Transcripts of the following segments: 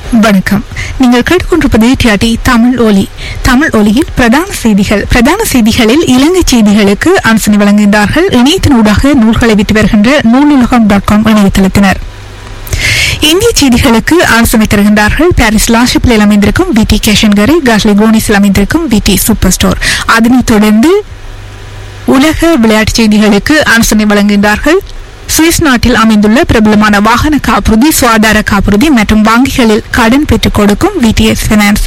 வணக்கம் நீங்கள் கேட்டுக்கொண்டிருப்பது டிஆர்டி தமிழ் ஒலி தமிழ் ஒலியில் பிரதான செய்திகள் பிரதான செய்திகளில் இலங்கை செய்திகளுக்கு அனுசனை வழங்குகின்றார்கள் இணையத்தினூடாக நூல்களை விட்டு வருகின்ற நூலுலகம் டாட் காம் இணையதளத்தினர் இந்திய செய்திகளுக்கு ஆலோசனை தருகின்றார்கள் பாரிஸ் லாஷிப்பில் அமைந்திருக்கும் வி டி கேஷன்கரை காஷ்லி கோனிஸில் அமைந்திருக்கும் வி டி சூப்பர் ஸ்டோர் அதனைத் தொடர்ந்து உலக விளையாட்டுச் செய்திகளுக்கு ஆலோசனை வழங்குகின்றார்கள் சுவிஸ் நாட்டில் அமைந்துள்ள பிரபலமான வாகன காப்புறுதி சுகாதார காப்புறுதி மற்றும் வங்கிகளில் கடன் பெற்றுக் கொடுக்கும் விடிஎஸ் பினான்ஸ்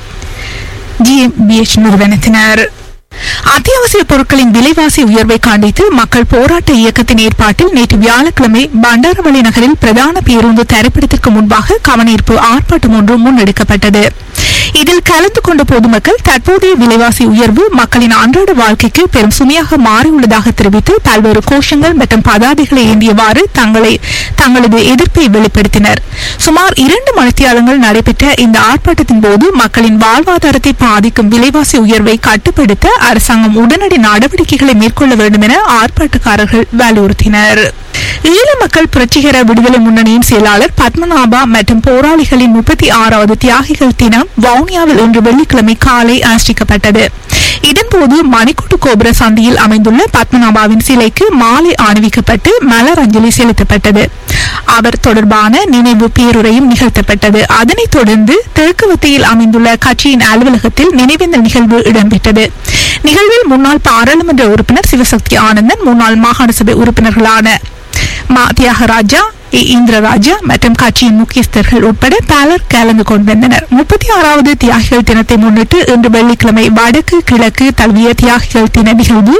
ஜிஎம்பிஎச் நிறுவனத்தினர் அத்தியாவசிய பொருட்களின் விலைவாசி உயர்வை கண்டித்து மக்கள் போராட்ட இயக்கத்தின் ஏற்பாட்டில் நேற்று வியாழக்கிழமை பண்டாரவளி நகரில் பிரதான பேருந்து தரிப்பிடத்திற்கு முன்பாக கவனீர்ப்பு ஆர்ப்பாட்டம் ஒன்று முன்னெடுக்கப்பட்டது இதில் கலந்து கொண்ட பொதுமக்கள் தற்போதைய விலைவாசி உயர்வு மக்களின் அன்றாட வாழ்க்கைக்கு பெரும் சுமையாக மாறியுள்ளதாக தெரிவித்து பல்வேறு கோஷங்கள் மற்றும் பதாதைகளை ஏந்தியவாறு தங்களை தங்களது எதிர்ப்பை வெளிப்படுத்தினர் சுமார் இரண்டு மணித்தியாலங்கள் நடைபெற்ற இந்த ஆர்ப்பாட்டத்தின் போது மக்களின் வாழ்வாதாரத்தை பாதிக்கும் விலைவாசி உயர்வை கட்டுப்படுத்த அரசாங்கம் உடனடி நடவடிக்கைகளை மேற்கொள்ள வேண்டும் என ஆர்ப்பாட்டக்காரர்கள் வலியுறுத்தினர் ஈழ மக்கள் புரட்சிகர விடுதலை முன்னணியின் செயலாளர் பத்மநாபா மற்றும் போராளிகளின் முப்பத்தி ஆறாவது தியாகிகள் தினம் வவுனியாவில் இன்று வெள்ளிக்கிழமை காலை அனுஷ்டிக்கப்பட்டது இதன்போது மணிக்கூட்டு கோபுர சந்தியில் அமைந்துள்ள பத்மநாபாவின் சிலைக்கு மாலை அணிவிக்கப்பட்டு மலர் அஞ்சலி செலுத்தப்பட்டது அவர் தொடர்பான நினைவு பேருரையும் நிகழ்த்தப்பட்டது அதனைத் தொடர்ந்து தெற்குவத்தையில் அமைந்துள்ள கட்சியின் அலுவலகத்தில் நினைவேந்தல் நிகழ்வு இடம்பெற்றது நிகழ்வில் முன்னாள் பாராளுமன்ற உறுப்பினர் சிவசக்தி ஆனந்தன் முன்னாள் மாகாண சபை உறுப்பினர்களான மா தியாகராஜா இ. இந்திரராஜா மற்றும் கட்சியின் முக்கியஸ்தர்கள் உட்பட பலர் கலந்து கொண்டிருந்தனர் முப்பத்தி ஆறாவது தியாகிகள் தினத்தை முன்னிட்டு இன்று வெள்ளிக்கிழமை வடக்கு கிழக்கு தழுவிய தியாகிகள் தின நிகழ்வு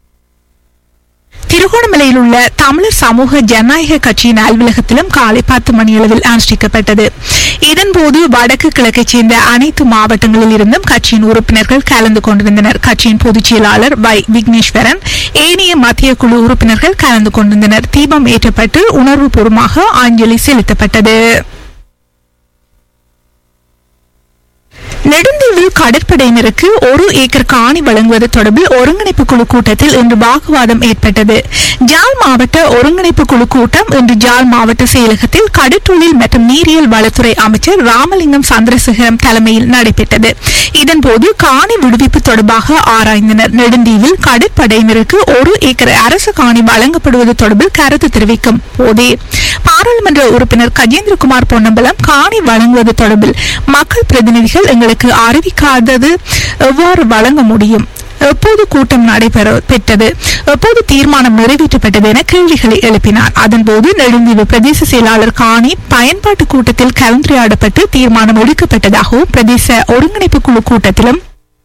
திருகோணமலையில் உள்ள தமிழர் சமூக ஜனநாயக கட்சியின் அலுவலகத்திலும் காலை பத்து மணியளவில் அனுஷ்டிக்கப்பட்டது இதன்போது வடக்கு கிழக்கைச் சேர்ந்த அனைத்து மாவட்டங்களில் இருந்தும் கட்சியின் உறுப்பினர்கள் கலந்து கொண்டிருந்தனர் கட்சியின் பொதுச் செயலாளர் வை விக்னேஸ்வரன் ஏனைய மத்திய குழு உறுப்பினர்கள் கலந்து கொண்டிருந்தனர் தீபம் ஏற்றப்பட்டு உணர்வுபூர்வமாக அஞ்சலி செலுத்தப்பட்டது நெடுந்தீவில் கடற்படையினருக்கு ஒரு ஏக்கர் காணி வழங்குவது தொடர்பில் ஒருங்கிணைப்பு குழு கூட்டத்தில் இன்று வாக்குவாதம் ஏற்பட்டது ஜாழ் மாவட்ட ஒருங்கிணைப்பு குழு கூட்டம் இன்று ஜாழ் மாவட்ட செயலகத்தில் கடற்றொழில் மற்றும் நீரியல் வளத்துறை அமைச்சர் ராமலிங்கம் சந்திரசேகரம் தலைமையில் நடைபெற்றது இதன்போது காணி விடுவிப்பு தொடர்பாக ஆராய்ந்தனர் நெடுந்தீவில் கடற்படையினருக்கு ஒரு ஏக்கர் அரசு காணி வழங்கப்படுவது தொடர்பில் கருத்து தெரிவிக்கும் போதே பாராளுமன்ற உறுப்பினர் கஜேந்திரகுமார் பொன்னம்பலம் காணி வழங்குவது தொடர்பில் மக்கள் பிரதிநிதிகள் எங்களுக்கு அறிவிக்காதது எவ்வாறு வழங்க முடியும் எப்போது கூட்டம் நடைபெற பெற்றது எப்போது தீர்மானம் நிறைவேற்றப்பட்டது என கேள்விகளை எழுப்பினார் அதன்போது நெடுந்தீவு பிரதேச செயலாளர் காணி பயன்பாட்டு கூட்டத்தில் கலந்துரையாடப்பட்டு தீர்மானம் எடுக்கப்பட்டதாகவும் பிரதேச ஒருங்கிணைப்பு குழு கூட்டத்திலும்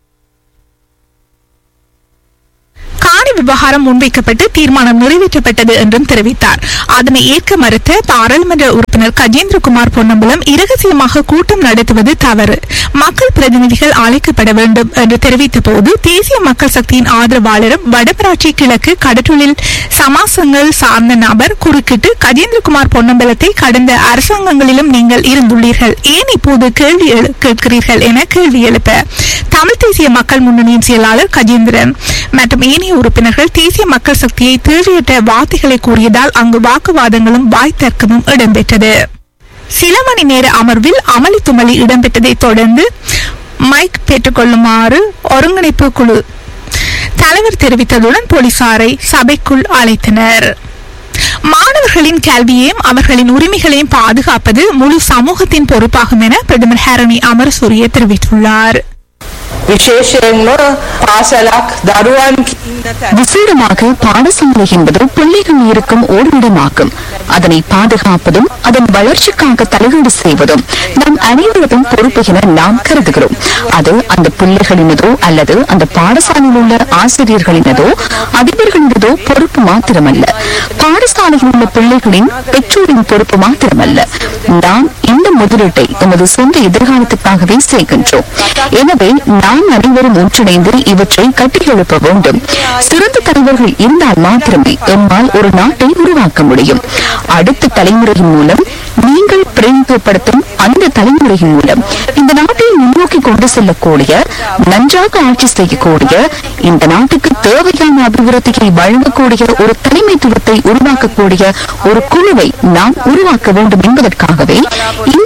காணி விவகாரம் முன்வைக்கப்பட்டு தீர்மானம் நிறைவேற்றப்பட்டது என்றும் தெரிவித்தார் அதனை ஏற்க மறுத்த பாராளுமன்ற உறுப்பினர் கஜேந்திரகுமார் பொன்னம்பலம் இரகசியமாக கூட்டம் நடத்துவது தவறு மக்கள் பிரதிநிதிகள் அழைக்கப்பட வேண்டும் என்று தெரிவித்த போது தேசிய மக்கள் சக்தியின் ஆதரவாளரும் வடமராட்சி கிழக்கு கடற்றொழில் சமாசங்கள் சார்ந்த நபர் குறுக்கிட்டு கஜேந்திரகுமார் பொன்னம்பலத்தை கடந்த அரசாங்கங்களிலும் நீங்கள் இருந்துள்ளீர்கள் ஏன் இப்போது கேள்வி எழு- கேட்கிறீர்கள் என கேள்வி எழுப்ப தமிழ் தேசிய மக்கள் முன்னணியின் செயலாளர் கஜேந்திரன் மற்றும் ஏனைய உறுப்பினர்கள் தேசிய மக்கள் சக்தியை தேவையற்ற வார்த்தைகளை கூறியதால் அங்கு வாக்குவாதங்களும் வாய் தர்க்கமும் இடம்பெற்றது சில மணி நேர அமர்வில் அமளி துமளி இடம்பெற்றதைத் தொடர்ந்து மைக் பெற்றுக்கொள்ளுமாறு ஒருங்கிணைப்பு குழு தலைவர் தெரிவித்ததுடன் போலீசாரை சபைக்குள் அழைத்தனர் மாணவர்களின் கல்வியையும் அவர்களின் உரிமைகளையும் பாதுகாப்பது முழு சமூகத்தின் பொறுப்பாகும் என பிரதமர் ஹரணி அமரசூரிய தெரிவித்துள்ளார் විශේෂයෙන්ම පාසලක් දරුවන් விசேடமாக பாடசாலை என்பது பிள்ளைகள் இருக்கும் ஓரிடமாகும் அதனை பாதுகாப்பதும் அதன் வளர்ச்சிக்காக தலையீடு செய்வதும் நம் அனைவரதும் பொறுப்பு என நாம் கருதுகிறோம் அது அந்த பிள்ளைகளினதோ அல்லது அந்த பாடசாலையில் உள்ள ஆசிரியர்களினதோ அதிபர்களினதோ பொறுப்பு மாத்திரமல்ல பாடசாலையில் உள்ள பிள்ளைகளின் பெற்றோரின் பொறுப்பு மாத்திரமல்ல நாம் இந்த முதலீட்டை எமது சொந்த எதிர்காலத்துக்காகவே செய்கின்றோம் எனவே நாம் அனைவரும் ஒன்றிணைந்து இவற்றை கட்டியெழுப்ப வேண்டும் சிறந்த தலைவர்கள் இருந்தால் மாத்திரமே எம்மால் ஒரு நாட்டை உருவாக்க முடியும் அடுத்த தலைமுறையின் மூலம் நீங்கள் பிரதிநிதித்துவப்படுத்தும் அந்த தலைமுறையின் மூலம் இந்த நாட்டை முன்னோக்கி கொண்டு செல்லக்கூடிய நன்றாக ஆட்சி செய்யக்கூடிய இந்த நாட்டுக்கு தேவையான அபிவிருத்தியை வழங்கக்கூடிய ஒரு தலைமைத்துவத்தை உருவாக்கக்கூடிய ஒரு குழுவை நாம் உருவாக்க வேண்டும் என்பதற்காகவே இந்த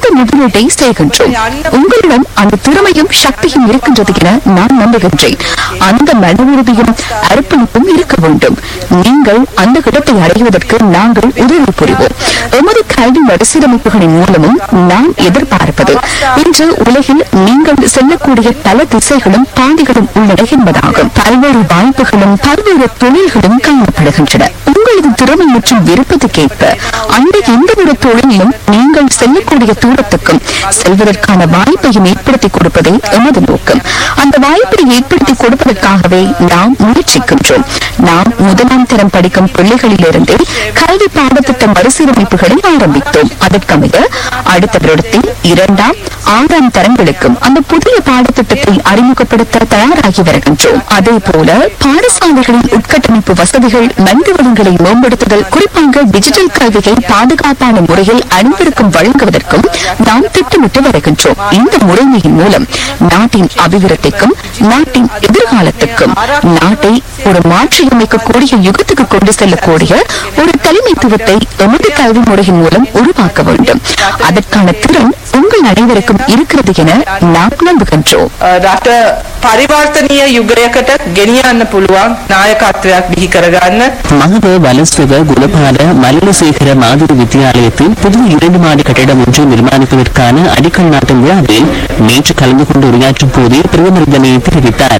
சொந்த முதலீட்டை செய்கின்றோம் உங்களிடம் அந்த திறமையும் சக்தியும் இருக்கின்றது என நான் நம்புகின்றேன் அந்த மன உறுதியும் அர்ப்பணிப்பும் இருக்க வேண்டும் நீங்கள் அந்த இடத்தை அடைவதற்கு நாங்கள் உதவி புரிவோம் எமது கல்வி மறுசீரமைப்புகளின் மூலமும் நான் எதிர்பார்ப்பது இன்று உலகில் நீங்கள் செல்லக்கூடிய பல திசைகளும் பாதைகளும் உள்ளன என்பதாகும் பல்வேறு வாய்ப்புகளும் பல்வேறு தொழில்களும் காணப்படுகின்றன உங்களது திறமை மற்றும் விருப்பத்துக்கேற்ப அந்த எந்த ஒரு தொழிலும் நீங்கள் செல்லக்கூடிய தூரத்துக்கும் செல்வதற்கான வாய்ப்பையும் ஏற்படுத்தி கொடுப்பதே எமது நோக்கம் அந்த வாய்ப்பை ஏற்படுத்தி கொடுப்பதற்காகவே நாம் முயற்சிக்கின்றோம் நாம் முதலாம் தரம் படிக்கும் பிள்ளைகளிலிருந்தே கல்வி பாடத்திட்ட மறுசீரமைப்புகளை ஆரம்பித்தோம் அதற்கமைய அடுத்த வருடத்தில் இரண்டாம் ஆறாம் தரங்களுக்கும் அந்த புதிய பாடத்திட்டத்தை அறிமுகப்படுத்த தயாராகி வருகின்றோம் அதே போல பாடசாலைகளின் உட்கட்டமைப்பு வசதிகள் மனித வளங்களை மேம்படுத்துதல் குறிப்பாக டிஜிட்டல் கல்வியை பாதுகாப்பான முறையில் அனைவருக்கும் வழங்குவதற்கும் நாம் திட்டமிட்டு வருகின்றோம் இந்த முறைமையின் மூலம் நாட்டின் அபிவிருத்திக்கும் நாட்டின் எதிர்காலத்துக்கும் நாட்டை ஒரு மாற்றியமைக்கக்கூடிய யுகத்துக்கு கொண்டு செல்லக்கூடிய ஒரு தலைமைத்துவத்தை எமது கல்வி முறையின் மூலம் உருவாக்க வேண்டும் அதற்கான திறன் உங்கள் அனைவருக்கும் இருக்கிறது என நாம் நம்புகின்றோம் රට පරිවර්තනීය යුගයකට ගෙනියන්න පුළුවන් නායකත්වයක් බිහි කරගන්න மகத வலசுவ குலபால மல்லசேகர மாதிரி வித்தியாலயத்தில் புதிய இரண்டு மாடி கட்டிடம் ஒன்று நிர்மாணிப்பதற்கான அடிக்கல் நாட்டும் விழாவில் நேற்று கலந்து கொண்டு உரையாற்றும் போதே பிரதமர் இதனை தெரிவித்தார்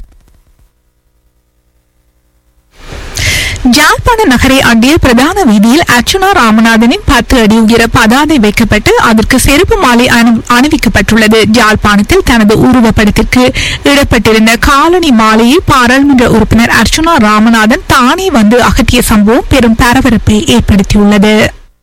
யாழ்ப்பாண நகரை அண்டிய பிரதான வீதியில் அர்ச்சுனா ராமநாதனின் பத்து அடி உயர பதாதை வைக்கப்பட்டு அதற்கு செருப்பு மாலை அணி- அணிவிக்கப்பட்டுள்ளது யாழ்ப்பாணத்தில் தனது உருவப்படத்திற்கு இடப்பட்டிருந்த காலனி மாலையை பாராளுமன்ற உறுப்பினர் அர்ச்சுனா ராமநாதன் தானே வந்து அகற்றிய சம்பவம் பெரும் பரபரப்பை ஏற்படுத்தியுள்ளது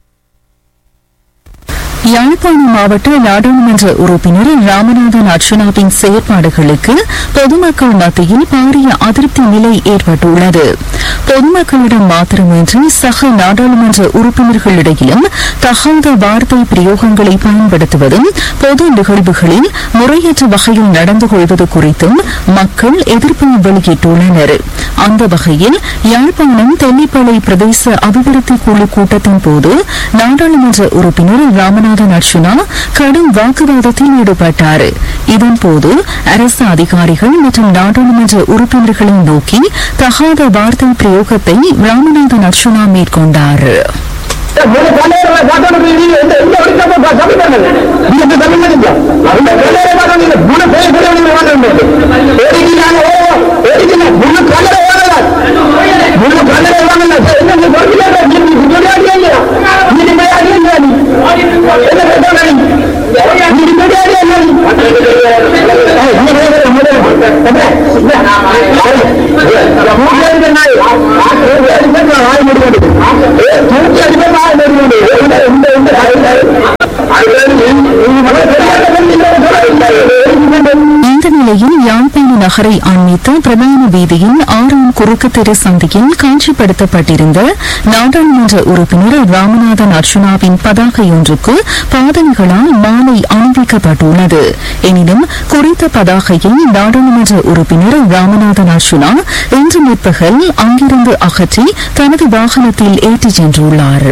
யாழ்ப்பாணம் மாவட்ட நாடாளுமன்ற உறுப்பினர் ராமநாதன் அர்ச்சனாவின் செயற்பாடுகளுக்கு பொதுமக்கள் மத்தியில் பாரிய அதிருப்தி நிலை ஏற்பட்டுள்ளது பொதுமக்களிடம் மாத்திரமின்றி சக நாடாளுமன்ற உறுப்பினர்களிடையிலும் தகாத வார்த்தை பிரயோகங்களை பயன்படுத்துவதும் பொது நிகழ்வுகளில் முறையற்ற வகையில் நடந்து கொள்வது குறித்தும் மக்கள் எதிர்ப்பு வெளியிட்டுள்ளனர் அந்த வகையில் யாழ்ப்பாணம் தெல்லிப்பளை பிரதேச அபிவிருத்தி குழு கூட்டத்தின் போது நாடாளுமன்ற உறுப்பினர் ராமநாதன் அர்ச்சுனா கடும் வாக்குவாதத்தில் ஈடுபட்டார் இதன்போது அரசு அதிகாரிகள் மற்றும் நாடாளுமன்ற உறுப்பினர்களை நோக்கி தகாத வார்த்தை பிரயோகத்தை ராமநாதன் அர்ச்சுனா மேற்கொண்டார் மூணு கல்லையரை பார்க்கணும் நீங்க எந்த எந்த ஒழுக்கமா பா- சபை பண்ணுங்க நீங்க இந்த சபை பண்ணுங்க அந்த கல்லையரை பார்க்கணும் நீங்க மூணு பேர் பேர் நீங்க வாங்க ஏடிக்கிறாங்க ஓ ஏடிக்கிறாங்க மூணு கல்லறை வாங்கல மூணு கல்லறை வாங்கல என்ன நீ சொல்றீங்க நீ சொல்லியாடியா இல்லையா நீ நிம்மதியாடியா இல்லையா நீ என்ன பேசுறா நீ நீ நிம்மதியாடியா இல்லையா நீ ஏய், இங்க வர, வர, இங்க வர. தம்பி, இங்க. ஏய், மூணு பேருக்கு நாய். ஏய், ஏழு பேருக்கு நாய் முடியாது. ஏய், தூக்கி அடிப்பா நாய் முடியாது. இந்த, இந்த, இந்த, அது நீ, நீ முதல்ல தெரியாத நீங்க சொல்லுங்க. இந்த நிலையில் யாழ்ப்பாண நகரை அண்மித்த பிரதான வீதியின் ஆறாம் குறுக்கு தெரு சந்தியில் காட்சிப்படுத்தப்பட்டிருந்த நாடாளுமன்ற உறுப்பினர் ராமநாதன் அர்ச்சுனாவின் பதாகை ஒன்றுக்கு பாதணிகளால் மாலை அணிவிக்கப்பட்டுள்ளது எனினும் குறித்த பதாகையை நாடாளுமன்ற உறுப்பினர் ராமநாதன் அர்ச்சுனா இன்று முற்பகல் அங்கிருந்து அகற்றி தனது வாகனத்தில் ஏற்றிச் சென்றுள்ளார்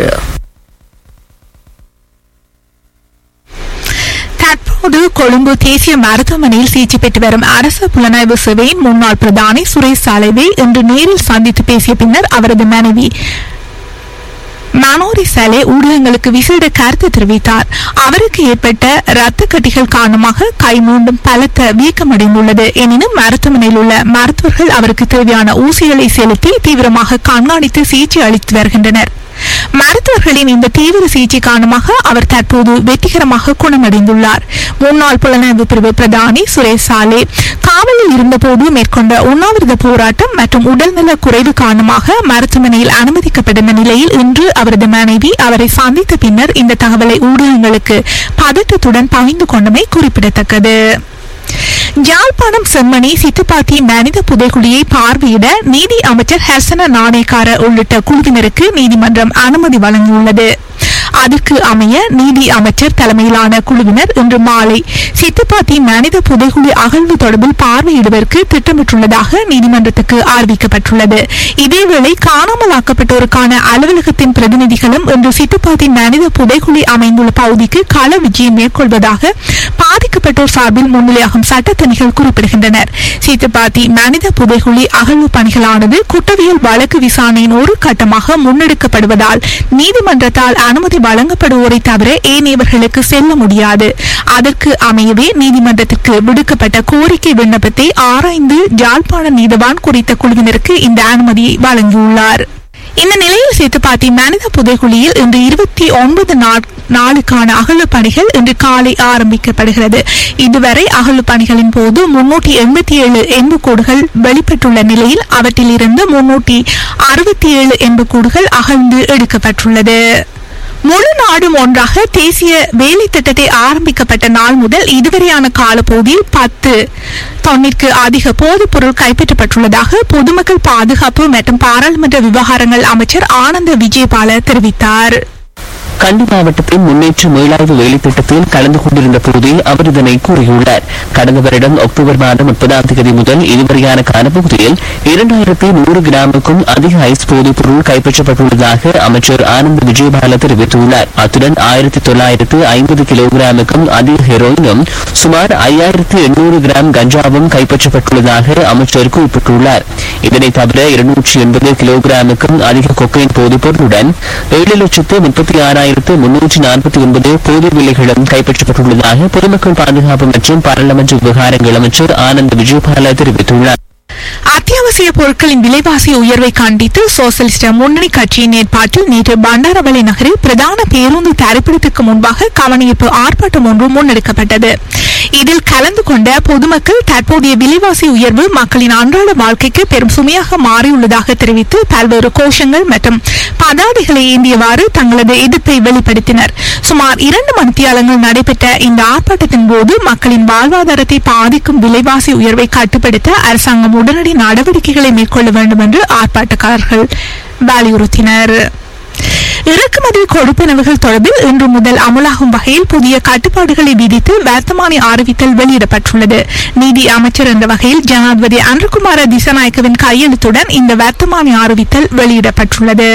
தற்போது கொழும்பு தேசிய மருத்துவமனையில் சிகிச்சை பெற்று வரும் அரசு புலனாய்வு சேவையின் முன்னாள் பிரதானி சுரேஷ் சாலைவை இன்று நேரில் சந்தித்து பேசிய பின்னர் அவரது மனைவி மனோரி சாலே ஊடகங்களுக்கு விசேட கருத்து தெரிவித்தார் அவருக்கு ஏற்பட்ட இரத்த கட்டிகள் காரணமாக கை மீண்டும் பலத்த வீக்கமடைந்துள்ளது எனினும் மருத்துவமனையில் உள்ள மருத்துவர்கள் அவருக்கு தேவையான ஊசிகளை செலுத்தி தீவிரமாக கண்காணித்து சிகிச்சை அளித்து வருகின்றனர் மருத்துவர்களின் இந்த தீவிர சிகிச்சை காரணமாக அவர் தற்போது வெற்றிகரமாக குணமடைந்துள்ளார் முன்னாள் புலனாய்வு பிரிவு பிரதானி சுரேஷ் சாலே காவலில் இருந்தபோது மேற்கொண்ட உண்ணாவிரத போராட்டம் மற்றும் உடல்நல குறைவு காரணமாக மருத்துவமனையில் அனுமதிக்கப்பட்டிருந்த நிலையில் இன்று அவரது மனைவி அவரை சந்தித்த பின்னர் இந்த தகவலை ஊடகங்களுக்கு பதட்டத்துடன் பகிர்ந்து கொண்டமை குறிப்பிடத்தக்கது யாழ்ப்பாணம் செம்மணி சித்துப்பாத்தி மனித புதைகுழியை பார்வையிட நீதி அமைச்சர் ஹர்சன நாணயக்கார உள்ளிட்ட குழுவினருக்கு நீதிமன்றம் அனுமதி வழங்கியுள்ளது அதற்கு அமைய நீதி அமைச்சர் தலைமையிலான குழுவினர் இன்று மாலை சித்துப்பாத்தி மனித புதைகுழி அகழ்வு தொடர்பில் பார்வையிடுவதற்கு திட்டமிட்டுள்ளதாக நீதிமன்றத்துக்கு அறிவிக்கப்பட்டுள்ளது இதேவேளை காணாமலாக்கப்பட்டோருக்கான அலுவலகத்தின் பிரதிநிதிகளும் இன்று சித்துப்பாத்தி மனித புதைகுழி அமைந்துள்ள பகுதிக்கு கள விஜயம் மேற்கொள்வதாக பாதிக்கப்பட்டோர் சார்பில் முன்னிலையாகும் சட்டத்தணிகள் குறிப்பிடுகின்றனர் சீத்துப்பாத்தி மனித புதைகுழி அகழ்வு பணிகளானது குற்றவியல் வழக்கு விசாரணையின் ஒரு கட்டமாக முன்னெடுக்கப்படுவதால் நீதிமன்றத்தால் அனுமதி வழங்கப்படுவோரை தவிர ஏனையவர்களுக்கு செல்ல முடியாது அதற்கு அமையவே நீதிமன்றத்திற்கு விடுக்கப்பட்ட கோரிக்கை விண்ணப்பத்தை ஆராய்ந்து யாழ்ப்பாண நீதவான் குறித்த குழுவினருக்கு இந்த அனுமதியை வழங்கியுள்ளார் இந்த நிலையில் சேத்துப்பாத்தி மனித புதைகுழியில் இன்று இருபத்தி ஒன்பது நாளுக்கான அகழ்வு பணிகள் இன்று காலை ஆரம்பிக்கப்படுகிறது இதுவரை அகழ்வு பணிகளின் போது முன்னூற்றி எண்பத்தி ஏழு எண்புக்கூடுகள் வெளிப்பட்டுள்ள நிலையில் அவற்றிலிருந்து முன்னூற்றி அறுபத்தி ஏழு எண்புக்கூடுகள் அகழ்ந்து எடுக்கப்பட்டுள்ளது முழு நாடும் ஒன்றாக தேசிய வேலை திட்டத்தை ஆரம்பிக்கப்பட்ட நாள் முதல் இதுவரையான காலப்பகுதியில் பத்து தொன்னிற்கு அதிக போதைப் பொருள் கைப்பற்றப்பட்டுள்ளதாக பொதுமக்கள் பாதுகாப்பு மற்றும் பாராளுமன்ற விவகாரங்கள் அமைச்சர் ஆனந்த விஜயபால தெரிவித்தார் கண்டி மாவட்டத்தின் முன்னேற்ற மேலாய்வு வேலைத்திட்டத்தில் கலந்து கொண்டிருந்த போதே அவர் இதனை கூறியுள்ளார் கடந்த வருடம் அக்டோபர் மாதம் முப்பதாம் தேதி முதல் இதுவரையான காலப்பகுதியில் இரண்டாயிரத்தி நூறு கிராமுக்கும் அதிக ஐஸ் போதைப் பொருள் கைப்பற்றப்பட்டுள்ளதாக அமைச்சர் ஆனந்த் விஜயபால தெரிவித்துள்ளார் அத்துடன் ஆயிரத்தி தொள்ளாயிரத்து ஐம்பது கிலோகிராமுக்கும் அதிக ஹெரோயினும் சுமார் ஐயாயிரத்து எண்ணூறு கிராம் கஞ்சாவும் கைப்பற்றப்பட்டுள்ளதாக அமைச்சர் குறிப்பிட்டுள்ளார் இதனை தவிர இருநூற்றி எண்பது கிலோகிராமுக்கும் அதிக கொக்கைன் போதைப் பொருளுடன் ஏழு லட்சத்து முப்பத்தி ஆறாயிரத்து முன்னூற்றி நாற்பத்தி ஒன்பது போதை விலைகளும் கைப்பற்றப்பட்டுள்ளதாக பொதுமக்கள் பாதுகாப்பு மற்றும் பாராளுமன்ற விவகாரங்கள் அமைச்சர் ஆனந்த் விஜயபால தெரிவித்துள்ளார் அத்தியாவசிய பொருட்களின் விலைவாசி உயர்வை கண்டித்து சோசலிஸ்ட் முன்னணி கட்சியின் ஏற்பாட்டில் நேற்று பண்டாரவளை நகரில் பிரதான பேருந்து தரிப்பிடத்துக்கு முன்பாக கவனிப்பு ஆர்ப்பாட்டம் ஒன்று முன்னெடுக்கப்பட்டது இதில் கலந்து கொண்ட பொதுமக்கள் தற்போதைய விலைவாசி உயர்வு மக்களின் அன்றாட வாழ்க்கைக்கு பெரும் சுமையாக மாறியுள்ளதாக தெரிவித்து பல்வேறு கோஷங்கள் மற்றும் பதாதைகளை ஏந்தியவாறு தங்களது எதிர்ப்பை வெளிப்படுத்தினர் சுமார் இரண்டு மணித்தியாலங்கள் நடைபெற்ற இந்த ஆர்ப்பாட்டத்தின் போது மக்களின் வாழ்வாதாரத்தை பாதிக்கும் விலைவாசி உயர்வை கட்டுப்படுத்த அரசாங்கம் உடனடி நடவடிக்கைகளை மேற்கொள்ள வேண்டும் என்று ஆர்ப்பாட்டக்காரர்கள் வலியுறுத்தினர் இறக்குமதி கொடுப்பனவுகள் தொடர்பில் இன்று முதல் அமலாகும் வகையில் புதிய கட்டுப்பாடுகளை விதித்து வர்த்தமானி அறிவித்தல் வெளியிடப்பட்டுள்ளது நீதி அமைச்சர் என்ற வகையில் ஜனாதிபதி அன்றகுமார திசநாயக்கவின் கையெழுத்துடன் இந்த வர்த்தமானி அறிவித்தல் வெளியிடப்பட்டுள்ளது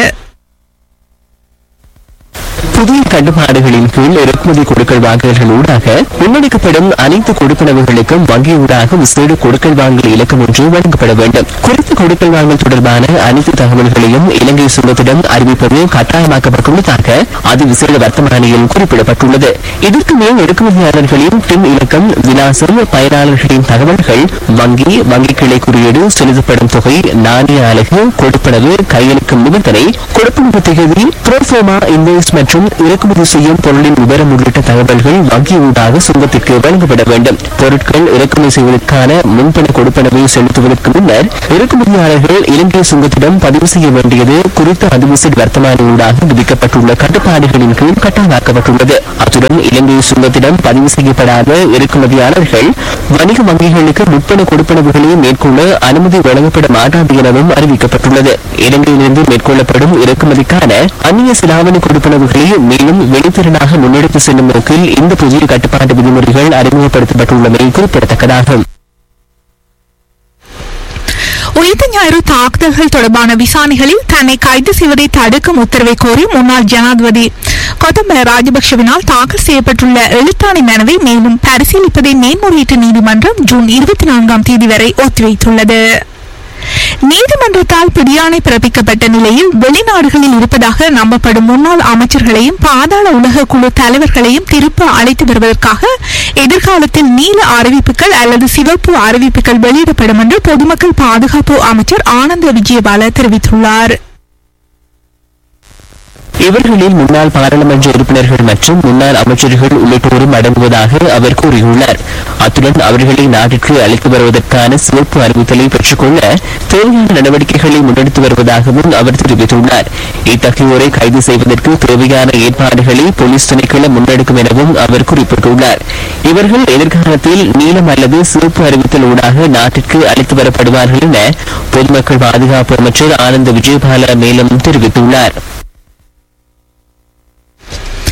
புதிய கட்டுப்பாடுகளின் கீழ் இறக்குமதி கொடுக்கல் வாங்கல்கள் ஊடாக முன்னெடுக்கப்படும் அனைத்து கொடுப்பனவுகளுக்கும் வங்கியூடாக விசேட கொடுக்கல் வாங்கல் இலக்கம் ஒன்று வழங்கப்பட வேண்டும் குறித்த கொடுக்கல் வாங்கல் தொடர்பான அனைத்து தகவல்களையும் இலங்கை சுங்கத்திடம் அறிவிப்பது கட்டாயமாக்கப்பட்டுள்ளதாக அது விசேட வர்த்தமானியில் குறிப்பிடப்பட்டுள்ளது இதற்கு மேல் இறக்குமதியாளர்களின் பின் இலக்கம் விலாசம் பயனாளர்களின் தகவல்கள் வங்கி வங்கி கிளை குறியீடு செலுத்தப்படும் தொகை நாணய அலகு கொடுப்பனவு கையளிக்கும் நிபந்தனை கொடுப்பனவு தேதி புரோஃபோமா இன்வாய்ஸ் மற்றும் இறக்குமதி செய்யும் பொருளின் விவரம் உள்ளிட்ட தகவல்கள் வங்கியூடாக சுங்கத்திற்கு வழங்கப்பட வேண்டும் பொருட்கள் இறக்குமதி செய்வதற்கான முன்பண கொடுப்பனவை செலுத்துவதற்கு முன்னர் இறக்குமதியாளர்கள் இலங்கை சுங்கத்திடம் பதிவு செய்ய வேண்டியது குறித்த அதிவிசிட் வர்த்தமானியூடாக விதிக்கப்பட்டுள்ள கட்டுப்பாடுகளின் கீழ் கட்டாயமாக்கப்பட்டுள்ளது அத்துடன் இலங்கை சுங்கத்திடம் பதிவு செய்யப்படாத இறக்குமதியாளர்கள் வணிக வங்கிகளுக்கு முற்பண கொடுப்பனவுகளை மேற்கொள்ள அனுமதி வழங்கப்பட மாட்டாது எனவும் அறிவிக்கப்பட்டுள்ளது இலங்கையிலிருந்து மேற்கொள்ளப்படும் இறக்குமதிக்கான அந்நிய சிலாவணி கொடுப்பனவுகளை மேலும் வெளித்திறனாக முன்னெடுத்து செல்லும் நோக்கில் இந்த புதிய கட்டுப்பாட்டு விதிமுறைகள் அறிமுகப்படுத்தப்பட்டுள்ளமை குறிப்பிடத்தக்கதாகும் உயிர்த்த ஞாயிறு தாக்குதல்கள் தொடர்பான விசாரணைகளில் தன்னை கைது செய்வதை தடுக்கும் உத்தரவை கோரி முன்னாள் ஜனாதிபதி கொத்தம்பல ராஜபக்சவினால் தாக்கல் செய்யப்பட்டுள்ள எழுத்தாணை மனுவை மேலும் பரிசீலிப்பதை மேன்முறையீட்டு நீதிமன்றம் ஜூன் இருபத்தி நான்காம் தேதி வரை ஒத்திவைத்துள்ளது நீதிமன்றத்தால் பிடியாணை பிறப்பிக்கப்பட்ட நிலையில் வெளிநாடுகளில் இருப்பதாக நம்பப்படும் முன்னாள் அமைச்சர்களையும் பாதாள உலக குழு தலைவர்களையும் திருப்ப அழைத்து வருவதற்காக எதிர்காலத்தில் நீல அறிவிப்புகள் அல்லது சிவப்பு அறிவிப்புகள் வெளியிடப்படும் என்று பொதுமக்கள் பாதுகாப்பு அமைச்சர் ஆனந்த விஜயபால தெரிவித்துள்ளார் இவர்களில் முன்னாள் பாராளுமன்ற உறுப்பினர்கள் மற்றும் முன்னாள் அமைச்சர்கள் உள்ளிட்டோரும் அடங்குவதாக அவர் கூறியுள்ளார் அத்துடன் அவர்களை நாட்டிற்கு அழைத்து வருவதற்கான சிறப்பு அறிவித்தலை பெற்றுக்கொள்ள தேவையான நடவடிக்கைகளை முன்னெடுத்து வருவதாகவும் அவர் தெரிவித்துள்ளார் இத்தகையோரை கைது செய்வதற்கு தேவையான ஏற்பாடுகளை போலீஸ் திணைக்களம் முன்னெடுக்கும் எனவும் அவர் குறிப்பிட்டுள்ளார் இவர்கள் எதிர்காலத்தில் நீலம் அல்லது சிறப்பு அறிவித்தல் ஊடாக நாட்டிற்கு அழைத்து வரப்படுவார்கள் என பொதுமக்கள் பாதுகாப்பு அமைச்சர் ஆனந்த் விஜயபால மேலும் தெரிவித்துள்ளார்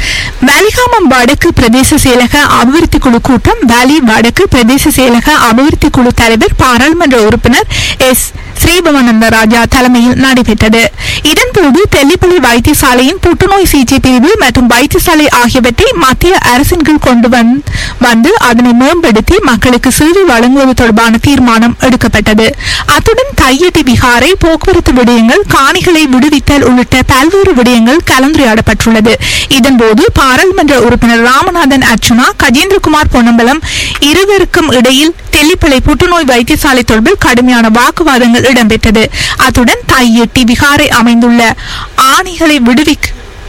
வேலிகாமம் வடக்கு பிரதேச செயலக அபிவிருத்தி குழு கூட்டம் வேலி வடக்கு பிரதேச செயலக அபிவிருத்தி குழு தலைவர் பாராளுமன்ற உறுப்பினர் எஸ் ஸ்ரீபவானந்த ராஜா தலைமையில் நடைபெற்றது இதன்போது தெல்லிப்பள்ளி வைத்தியசாலையின் புற்றுநோய் சிகிச்சை பிரிவு மற்றும் வைத்தியசாலை ஆகியவற்றை மத்திய அரசின் கீழ் கொண்டு வந்- வந்து அதனை மேம்படுத்தி மக்களுக்கு சேவை வழங்குவது தொடர்பான தீர்மானம் எடுக்கப்பட்டது அத்துடன் தையட்டி விகாரை போக்குவரத்து விடயங்கள் காணிகளை விடுவித்தல் உள்ளிட்ட பல்வேறு விடயங்கள் கலந்துரையாடப்பட்டுள்ளது இதன்போது பாராளுமன்ற உறுப்பினர் ராமநாதன் அர்ச்சுனா கஜேந்திரகுமார் பொன்னம்பலம் இருவருக்கும் இடையில் தெல்லிப்பளை புற்றுநோய் வைத்தியசாலை தொடர்பில் கடுமையான வாக்குவாதங்கள் இடம்பெற்றது அத்துடன் தையெட்டி விகாரை அமைந்துள்ள ஆணிகளை விடுவிக்க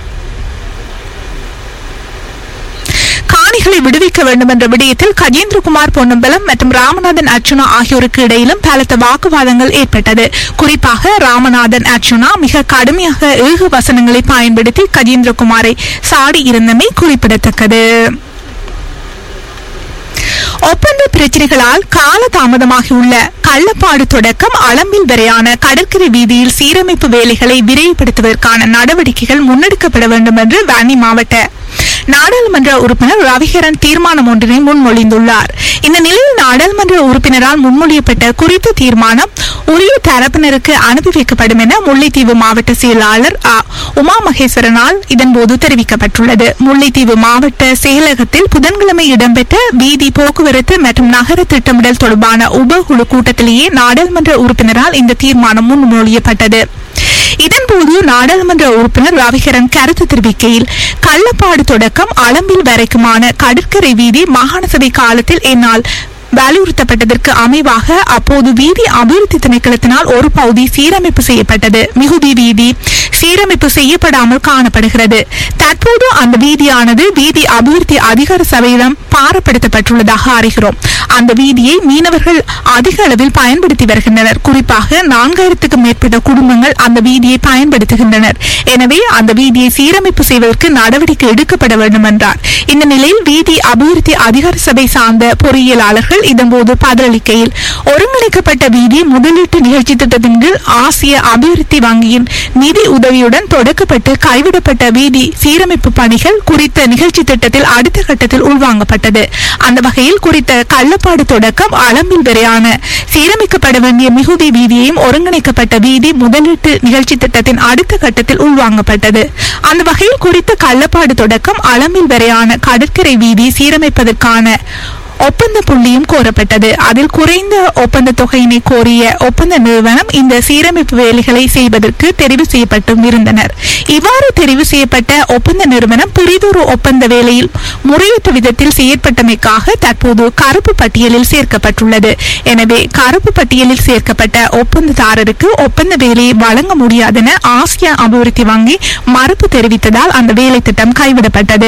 காணிகளை விடுவிக்க வேண்டும் என்ற விடயத்தில் கஜேந்திரகுமார் பொன்னம்பலம் மற்றும் ராமநாதன் அர்ச்சுனா ஆகியோருக்கு இடையிலும் பலத்த வாக்குவாதங்கள் ஏற்பட்டது குறிப்பாக ராமநாதன் அர்ச்சுனா மிக கடுமையாக ஏக வசனங்களை பயன்படுத்தி கஜேந்திரகுமாரை சாடி இருந்தமை குறிப்பிடத்தக்கது ஒப்பந்த பிரச்சனைகளால் காலதாமதமாகியுள்ள கள்ளப்பாடு தொடக்கம் அளம்பில் வரையான கடற்கரை வீதியில் சீரமைப்பு வேலைகளை விரைவுபடுத்துவதற்கான நடவடிக்கைகள் முன்னெடுக்கப்பட வேண்டும் என்று வன்னி மாவட்ட நாடாளுமன்ற உறுப்பினர் ரவிகரன் தீர்மானம் ஒன்றினை முன்மொழிந்துள்ளார் இந்த நிலையில் நாடாளுமன்ற உறுப்பினரால் முன்மொழியப்பட்ட குறித்த தீர்மானம் உரிய தரப்பினருக்கு அனுப்பி வைக்கப்படும் என முல்லைத்தீவு மாவட்ட செயலாளர் அ. உமா மகேஸ்வரனால் இதன்போது தெரிவிக்கப்பட்டுள்ளது முல்லைத்தீவு மாவட்ட செயலகத்தில் புதன்கிழமை இடம்பெற்ற வீதி போக்குவரத்து மற்றும் நகர திட்டமிடல் தொடர்பான உபகுழு கூட்டத்திலேயே நாடாளுமன்ற உறுப்பினரால் இந்த தீர்மானம் முன்மொழியப்பட்டது இதன்போது நாடாளுமன்ற உறுப்பினர் ரவிகரன் கருத்து தெரிவிக்கையில் கள்ளப்பாடு தொடக்கம் அளம்பில் வரைக்குமான கடற்கரை வீதி மாகாண சபை காலத்தில் என்னால் வலியுறுத்தப்பட்டதற்கு அமைவாக அப்போது வீதி அபிவிருத்தி திணைக்களத்தினால் ஒரு பகுதி சீரமைப்பு செய்யப்பட்டது மிகுதி வீதி சீரமைப்பு செய்யப்படாமல் காணப்படுகிறது தற்போது அந்த வீதியானது வீதி அபிவிருத்தி அதிகார சபையிடம் பாரப்படுத்தப்பட்டுள்ளதாக அறிகிறோம் அந்த வீதியை மீனவர்கள் அதிக அளவில் பயன்படுத்தி வருகின்றனர் குறிப்பாக நான்காயிரத்துக்கும் மேற்பட்ட குடும்பங்கள் அந்த வீதியை பயன்படுத்துகின்றனர் எனவே அந்த வீதியை சீரமைப்பு செய்வதற்கு நடவடிக்கை எடுக்கப்பட வேண்டும் என்றார் இந்த நிலையில் வீதி அபிவிருத்தி அதிகார சபை சார்ந்த பொறியியலாளர்கள் இதன்போது பதிலளிக்கையில் ஒருங்கிணைக்கப்பட்ட வீதி முதலீட்டு நிகழ்ச்சி திட்டத்தின் கீழ் ஆசிய அபிவிருத்தி வங்கியின் நிதி உதவியுடன் தொடக்கப்பட்டு கைவிடப்பட்ட வீதி சீரமைப்பு பணிகள் குறித்த நிகழ்ச்சி திட்டத்தில் அடுத்த கட்டத்தில் உள்வாங்கப்பட்டது அந்த வகையில் குறித்த கள்ளப்பாடு தொடக்கம் அளம்பில் வரையான சீரமைக்கப்பட வேண்டிய மிகுதி வீதியையும் ஒருங்கிணைக்கப்பட்ட வீதி முதலீட்டு நிகழ்ச்சி திட்டத்தின் அடுத்த கட்டத்தில் உள்வாங்கப்பட்டது அந்த வகையில் குறித்த கள்ளப்பாடு தொடக்கம் அளம்பில் வரையான கடற்கரை வீதி சீரமைப்பதற்கான ஒப்பந்த புள்ளியும் கோரப்பட்டது அதில் குறைந்த ஒப்பந்த தொகையினை கோரிய ஒப்பந்த நிறுவனம் இந்த சீரமைப்பு வேலைகளை செய்வதற்கு தெரிவு செய்யப்பட்டும் இருந்தனர் இவ்வாறு தெரிவு செய்யப்பட்ட ஒப்பந்த நிறுவனம் பிரிதொரு ஒப்பந்த வேலையில் முறையற்ற விதத்தில் செயற்பட்டமைக்காக தற்போது கருப்பு பட்டியலில் சேர்க்கப்பட்டுள்ளது எனவே கருப்பு பட்டியலில் சேர்க்கப்பட்ட ஒப்பந்ததாரருக்கு ஒப்பந்த வேலையை வழங்க முடியாதென ஆசியா அபிவிருத்தி வங்கி மறுப்பு தெரிவித்ததால் அந்த வேலை திட்டம் கைவிடப்பட்டது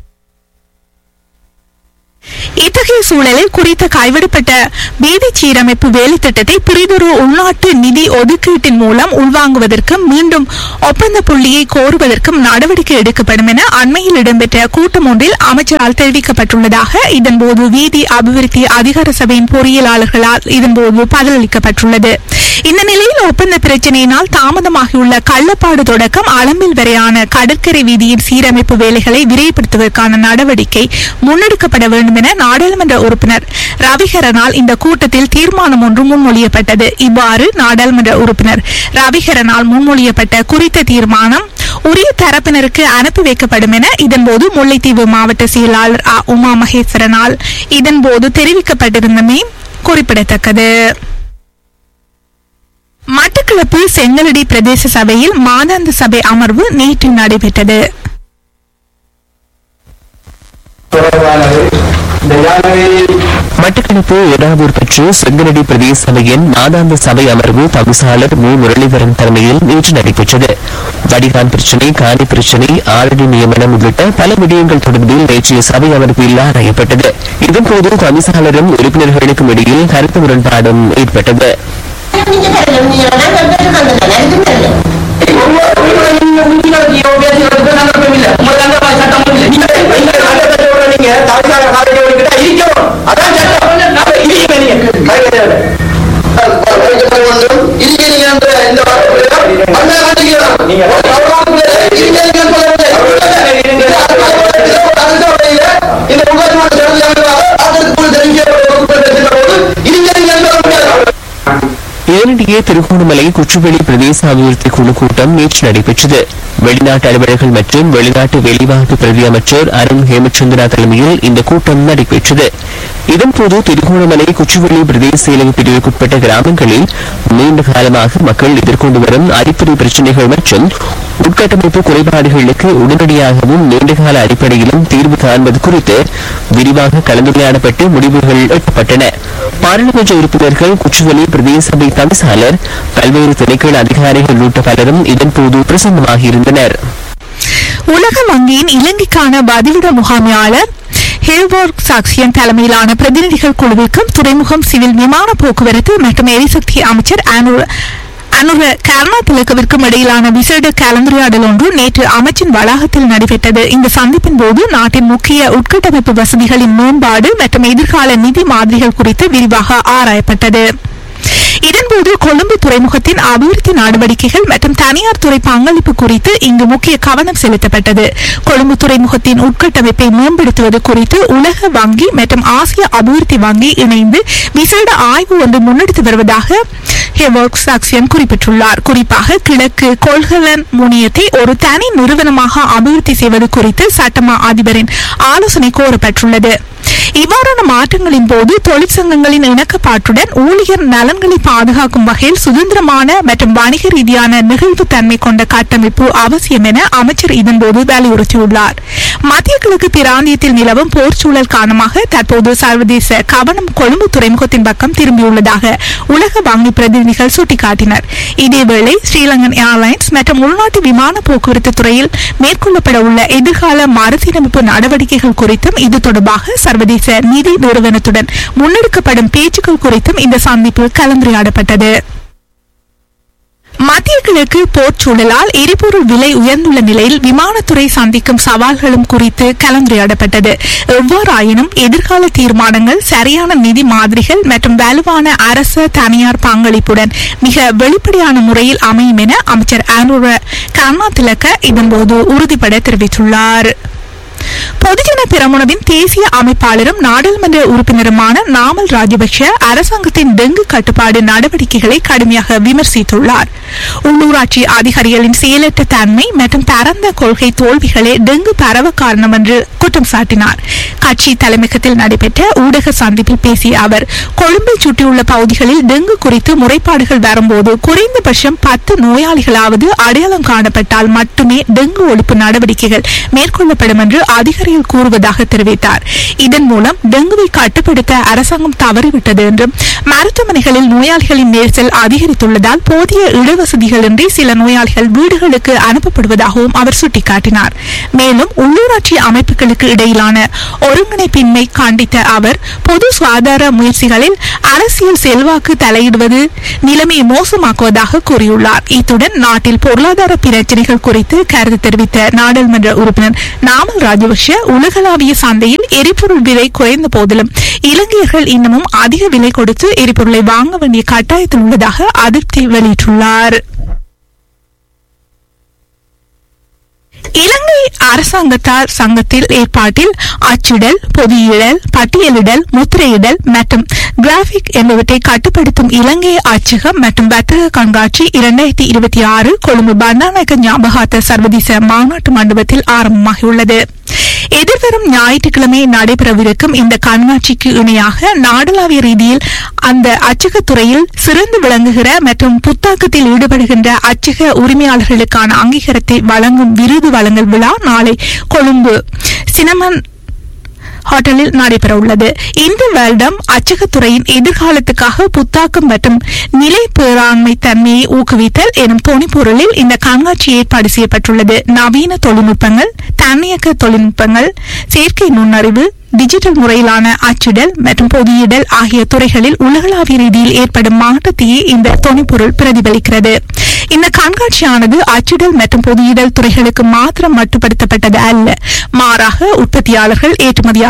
இத்தகைய சூழலில் குறித்த கைவிடப்பட்ட வீதி சீரமைப்பு வேலை திட்டத்தை பிரிதொரு உள்நாட்டு நிதி ஒதுக்கீட்டின் மூலம் உள்வாங்குவதற்கும் மீண்டும் ஒப்பந்த புள்ளியை கோருவதற்கும் நடவடிக்கை எடுக்கப்படும் என அண்மையில் இடம்பெற்ற கூட்டம் ஒன்றில் அமைச்சரால் தெரிவிக்கப்பட்டுள்ளதாக இதன்போது வீதி அபிவிருத்தி அதிகார சபையின் பொறியியலாளர்களால் இதன்போது பதிலளிக்கப்பட்டுள்ளது இந்த நிலையில் ஒப்பந்த பிரச்சினையினால் தாமதமாகியுள்ள கள்ளப்பாடு தொடக்கம் அளம்பில் வரையான கடற்கரை வீதியின் சீரமைப்பு வேலைகளை விரைவுபடுத்துவதற்கான நடவடிக்கை முன்னெடுக்கப்பட வேண்டும் என நாடாளுமன்ற உறுப்பினர் ரவிகரனால் இந்த கூட்டத்தில் தீர்மானம் ஒன்று முன்மொழியப்பட்டது இவ்வாறு நாடாளுமன்ற உறுப்பினர் ரவிகரனால் முன்மொழியப்பட்ட குறித்த தீர்மானம் உரிய தரப்பினருக்கு அனுப்பி வைக்கப்படும் என இதன்போது முல்லைத்தீவு மாவட்ட செயலாளர் அ. உமா மகேஸ்வரனால் இதன்போது தெரிவிக்கப்பட்டிருந்தமை குறிப்பிடத்தக்கது மட்டக்களப்பு செங்கலடி பிரதேச சபையில் மாதாந்த சபை அமர்வு நேற்று நடைபெற்றது தொடர்பானது இந்த யானையில் மட்டக்களப்பு ஏறாவூர் பெற்று செங்கனடி பிரதேச சபையின் மாதாந்த சபை அமர்வு தவிசாளர் மு முரளிதரன் தலைமையில் நேற்று நடைபெற்றது வடிகான் பிரச்சினை காணி பிரச்சினை ஆரடி நியமனம் உள்ளிட்ட பல விடயங்கள் தொடர்பில் நேற்றைய சபை அமர்வில் ஆராயப்பட்டது இதன்போது தவிசாளரும் உறுப்பினர்களுக்கும் இடையில் கருத்து முரண்பாடும் ஏற்பட்டது நீங்க தாய்சாக காலேஜ் கிட்ட இருக்கணும் அதான் சட்டம் நம்ம இருக்கீங்க நீங்க இருக்கீங்க என்ற இந்த வார்த்தை அந்த வார்த்தைக்கு நீங்க இருக்கீங்க இதனிடையே திருகோணமலை குற்றுவெளி பிரதேச அபிவிருத்தி குழு கூட்டம் நேற்று நடைபெற்றது வெளிநாட்டு அலுவலர்கள் மற்றும் வெளிநாட்டு வெளிவாழ்வு பிரதி அமைச்சர் அருண் ஹேமச்சந்திரா தலைமையில் இந்த கூட்டம் நடைபெற்றது இதன்போது திருகோணமலை குற்றுவெளி பிரதேச செயலக பிரிவுக்குட்பட்ட கிராமங்களில் நீண்ட காலமாக மக்கள் எதிர்கொண்டு வரும் அடிப்படை பிரச்சினைகள் மற்றும் உட்கட்டமைப்பு குறைபாடுகளுக்கு உடனடியாகவும் நீண்டகால அடிப்படையிலும் தீர்வு காண்பது குறித்து விரிவாக கலந்துரையாடப்பட்டு முடிவுகள் எட்டப்பட்டன பாராளுமன்ற உறுப்பினர்கள் குற்றுவெளி பிரதேச சபை தவிசாளர் பல்வேறு திணைக்கள அதிகாரிகள் உள்ளிட்ட பலரும் இதன்போது பிரசன்னமாகியிருந்தனர் உலக வங்கியின் இலங்கைக்கான பதிவிட முகாமையாளர் ஹேல்போர்க் சாக்சியன் தலைமையிலான பிரதிநிதிகள் குழுவிற்கும் துறைமுகம் சிவில் விமான போக்குவரத்து மற்றும் எரிசக்தி அமைச்சர் அனுர அனுர கருணாதிலகவிற்கும் இடையிலான விசேட கலந்துரையாடல் ஒன்று நேற்று அமைச்சின் வளாகத்தில் நடைபெற்றது இந்த சந்திப்பின் போது நாட்டின் முக்கிய உட்கட்டமைப்பு வசதிகளின் மேம்பாடு மற்றும் எதிர்கால நிதி மாதிரிகள் குறித்து விரிவாக ஆராயப்பட்டது இதன்போது கொழும்பு துறைமுகத்தின் அபிவிருத்தி நடவடிக்கைகள் மற்றும் தனியார் துறை பங்களிப்பு குறித்து இங்கு முக்கிய கவனம் செலுத்தப்பட்டது கொழும்பு துறைமுகத்தின் உட்கட்டமைப்பை மேம்படுத்துவது குறித்து உலக வங்கி மற்றும் ஆசிய அபிவிருத்தி வங்கி இணைந்து விசேட ஆய்வு ஒன்று முன்னெடுத்து வருவதாக ஹெவர்க் சாக்சியன் குறிப்பிட்டுள்ளார் குறிப்பாக கிழக்கு கொள்கலன் முனையத்தை ஒரு தனி நிறுவனமாக அபிவிருத்தி செய்வது குறித்து சட்டமா அதிபரின் ஆலோசனை கோரப்பட்டுள்ளது இவ்வாறான மாற்றங்களின் போது தொழிற்சங்கங்களின் இணக்கப்பாட்டுடன் ஊழியர் நலன்களை பாதுகாக்கும் வகையில் சுதந்திரமான மற்றும் வணிக ரீதியான நெகிழ்வு தன்மை கொண்ட கட்டமைப்பு அவசியம் என அமைச்சர் இதன்போது வலியுறுத்தியுள்ளார் மத்திய கிழக்கு பிராந்தியத்தில் நிலவும் போர் சூழல் காரணமாக தற்போது சர்வதேச கவனம் கொழும்பு துறைமுகத்தின் பக்கம் திரும்பியுள்ளதாக உலக வங்கி பிரதிநிதிகள் சுட்டிக்காட்டினர் இதேவேளை ஸ்ரீலங்கன் ஏர்லைன்ஸ் மற்றும் உள்நாட்டு விமான போக்குவரத்து துறையில் மேற்கொள்ளப்பட உள்ள எதிர்கால மறுசீரமைப்பு நடவடிக்கைகள் குறித்தும் இது தொடர்பாக சர்வதேச நிதி நிறுவனத்துடன் முன்னெடுக்கப்படும் பேச்சுக்கள் குறித்தும் இந்த சந்திப்பில் கலந்துரையாடப்பட்டது மத்திய கிழக்கு போர்ச் சூழலால் எரிபொருள் விலை உயர்ந்துள்ள நிலையில் விமானத்துறை சந்திக்கும் சவால்களும் குறித்து கலந்துரையாடப்பட்டது எவ்வாறாயினும் எதிர்கால தீர்மானங்கள் சரியான நிதி மாதிரிகள் மற்றும் வலுவான அரச தனியார் பங்களிப்புடன் மிக வெளிப்படையான முறையில் அமையும் என அமைச்சர் அனுர கருணாதிலக்க இதன்போது உறுதிபட தெரிவித்துள்ளார் பொதுஜன பெரமுனவின் தேசிய அமைப்பாளரும் நாடாளுமன்ற உறுப்பினருமான நாமல் ராஜபக்ஷ அரசாங்கத்தின் டெங்கு கட்டுப்பாடு நடவடிக்கைகளை கடுமையாக விமர்சித்துள்ளார் உள்ளூராட்சி அதிகாரிகளின் செயலற்ற தன்மை மற்றும் பரந்த கொள்கை தோல்விகளே டெங்கு பரவ காரணம் என்று குற்றம் சாட்டினார் கட்சி தலைமையகத்தில் நடைபெற்ற ஊடக சந்திப்பில் பேசிய அவர் கொழும்பை சுற்றியுள்ள பகுதிகளில் டெங்கு குறித்து முறைப்பாடுகள் வரும்போது குறைந்தபட்சம் பத்து நோயாளிகளாவது அடையாளம் காணப்பட்டால் மட்டுமே டெங்கு ஒழிப்பு நடவடிக்கைகள் மேற்கொள்ளப்படும் என்று அதிகாரிகள் கூறுவதாக தெரிவித்தார் இதன் மூலம் டெங்குவை கட்டுப்படுத்த அரசாங்கம் தவறிவிட்டது என்றும் மருத்துவமனைகளில் நோயாளிகளின் நெரிசல் அதிகரித்துள்ளதால் போதிய இடவசதிகளின்றி சில நோயாளிகள் வீடுகளுக்கு அனுப்பப்படுவதாகவும் அவர் சுட்டிக்காட்டினார் மேலும் உள்ளூராட்சி அமைப்புகளுக்கு இடையிலான ஒருங்கிணைப்பின்மை கண்டித்த அவர் பொது சுகாதார முயற்சிகளில் அரசியல் செல்வாக்கு தலையிடுவது நிலைமையை மோசமாக்குவதாக கூறியுள்ளார் இத்துடன் நாட்டில் பொருளாதார பிரச்சினைகள் குறித்து கருத்து தெரிவித்த நாடாளுமன்ற உறுப்பினர் நாமல் ராஜபக்ஷ உலகளாவிய சந்தையில் எரிபொருள் விலை குறைந்த போதிலும் இலங்கையர்கள் இன்னமும் அதிக விலை கொடுத்து எரிபொருளை வாங்க வேண்டிய கட்டாயத்தில் உள்ளதாக அதிருப்தி வெளியிட்டுள்ளார் இலங்கை அரசாங்கத்தார் சங்கத்தில் ஏற்பாட்டில் அச்சிடல் பொதியிடல் பட்டியலிடல் முத்திரையிடல் மற்றும் கிராபிக் என்பவற்றை கட்டுப்படுத்தும் இலங்கை அச்சகம் மற்றும் வர்த்தக கண்காட்சி இரண்டாயிரத்தி இருபத்தி ஆறு கொழும்பு பண்டாநாயக்க ஞாபகார்த்த சர்வதேச மாநாட்டு மண்டபத்தில் ஆரம்பமாகியுள்ளது எதிர்வரும் ஞாயிற்றுக்கிழமை நடைபெறவிருக்கும் இந்த கண்காட்சிக்கு இணையாக நாடளாவிய ரீதியில் அந்த அச்சகத்துறையில் சிறந்து விளங்குகிற மற்றும் புத்தாக்கத்தில் ஈடுபடுகின்ற அச்சக உரிமையாளர்களுக்கான அங்கீகாரத்தை வழங்கும் விருது வழங்கல் விழா நாளை கொழும்பு சினமன் ஹோட்டலில் நடைபெற உள்ளது இந்த வருடம் அச்சகத்துறையின் எதிர்காலத்துக்காக புத்தாக்கம் மற்றும் நிலை பேராண்மை தன்மையை ஊக்குவித்தல் எனும் துணைப்பொருளில் இந்த கண்காட்சி ஏற்பாடு செய்யப்பட்டுள்ளது நவீன தொழில்நுட்பங்கள் தன்னியக்க தொழில்நுட்பங்கள் செயற்கை நுண்ணறிவு டிஜிட்டல் முறையிலான அச்சிடல் மற்றும் பொதியிடல் ஆகிய துறைகளில் உலகளாவிய ரீதியில் ஏற்படும் மாற்றத்தையே இந்த துணைப்பொருள் பிரதிபலிக்கிறது இந்த கண்காட்சியானது அச்சிடல் மற்றும் பொதியிடல் துறைகளுக்கு மாத்திரம் மட்டுப்படுத்தப்பட்டது அல்ல மாறாக உற்பத்தியாளர்கள் ஏற்றுமதியாளர்கள்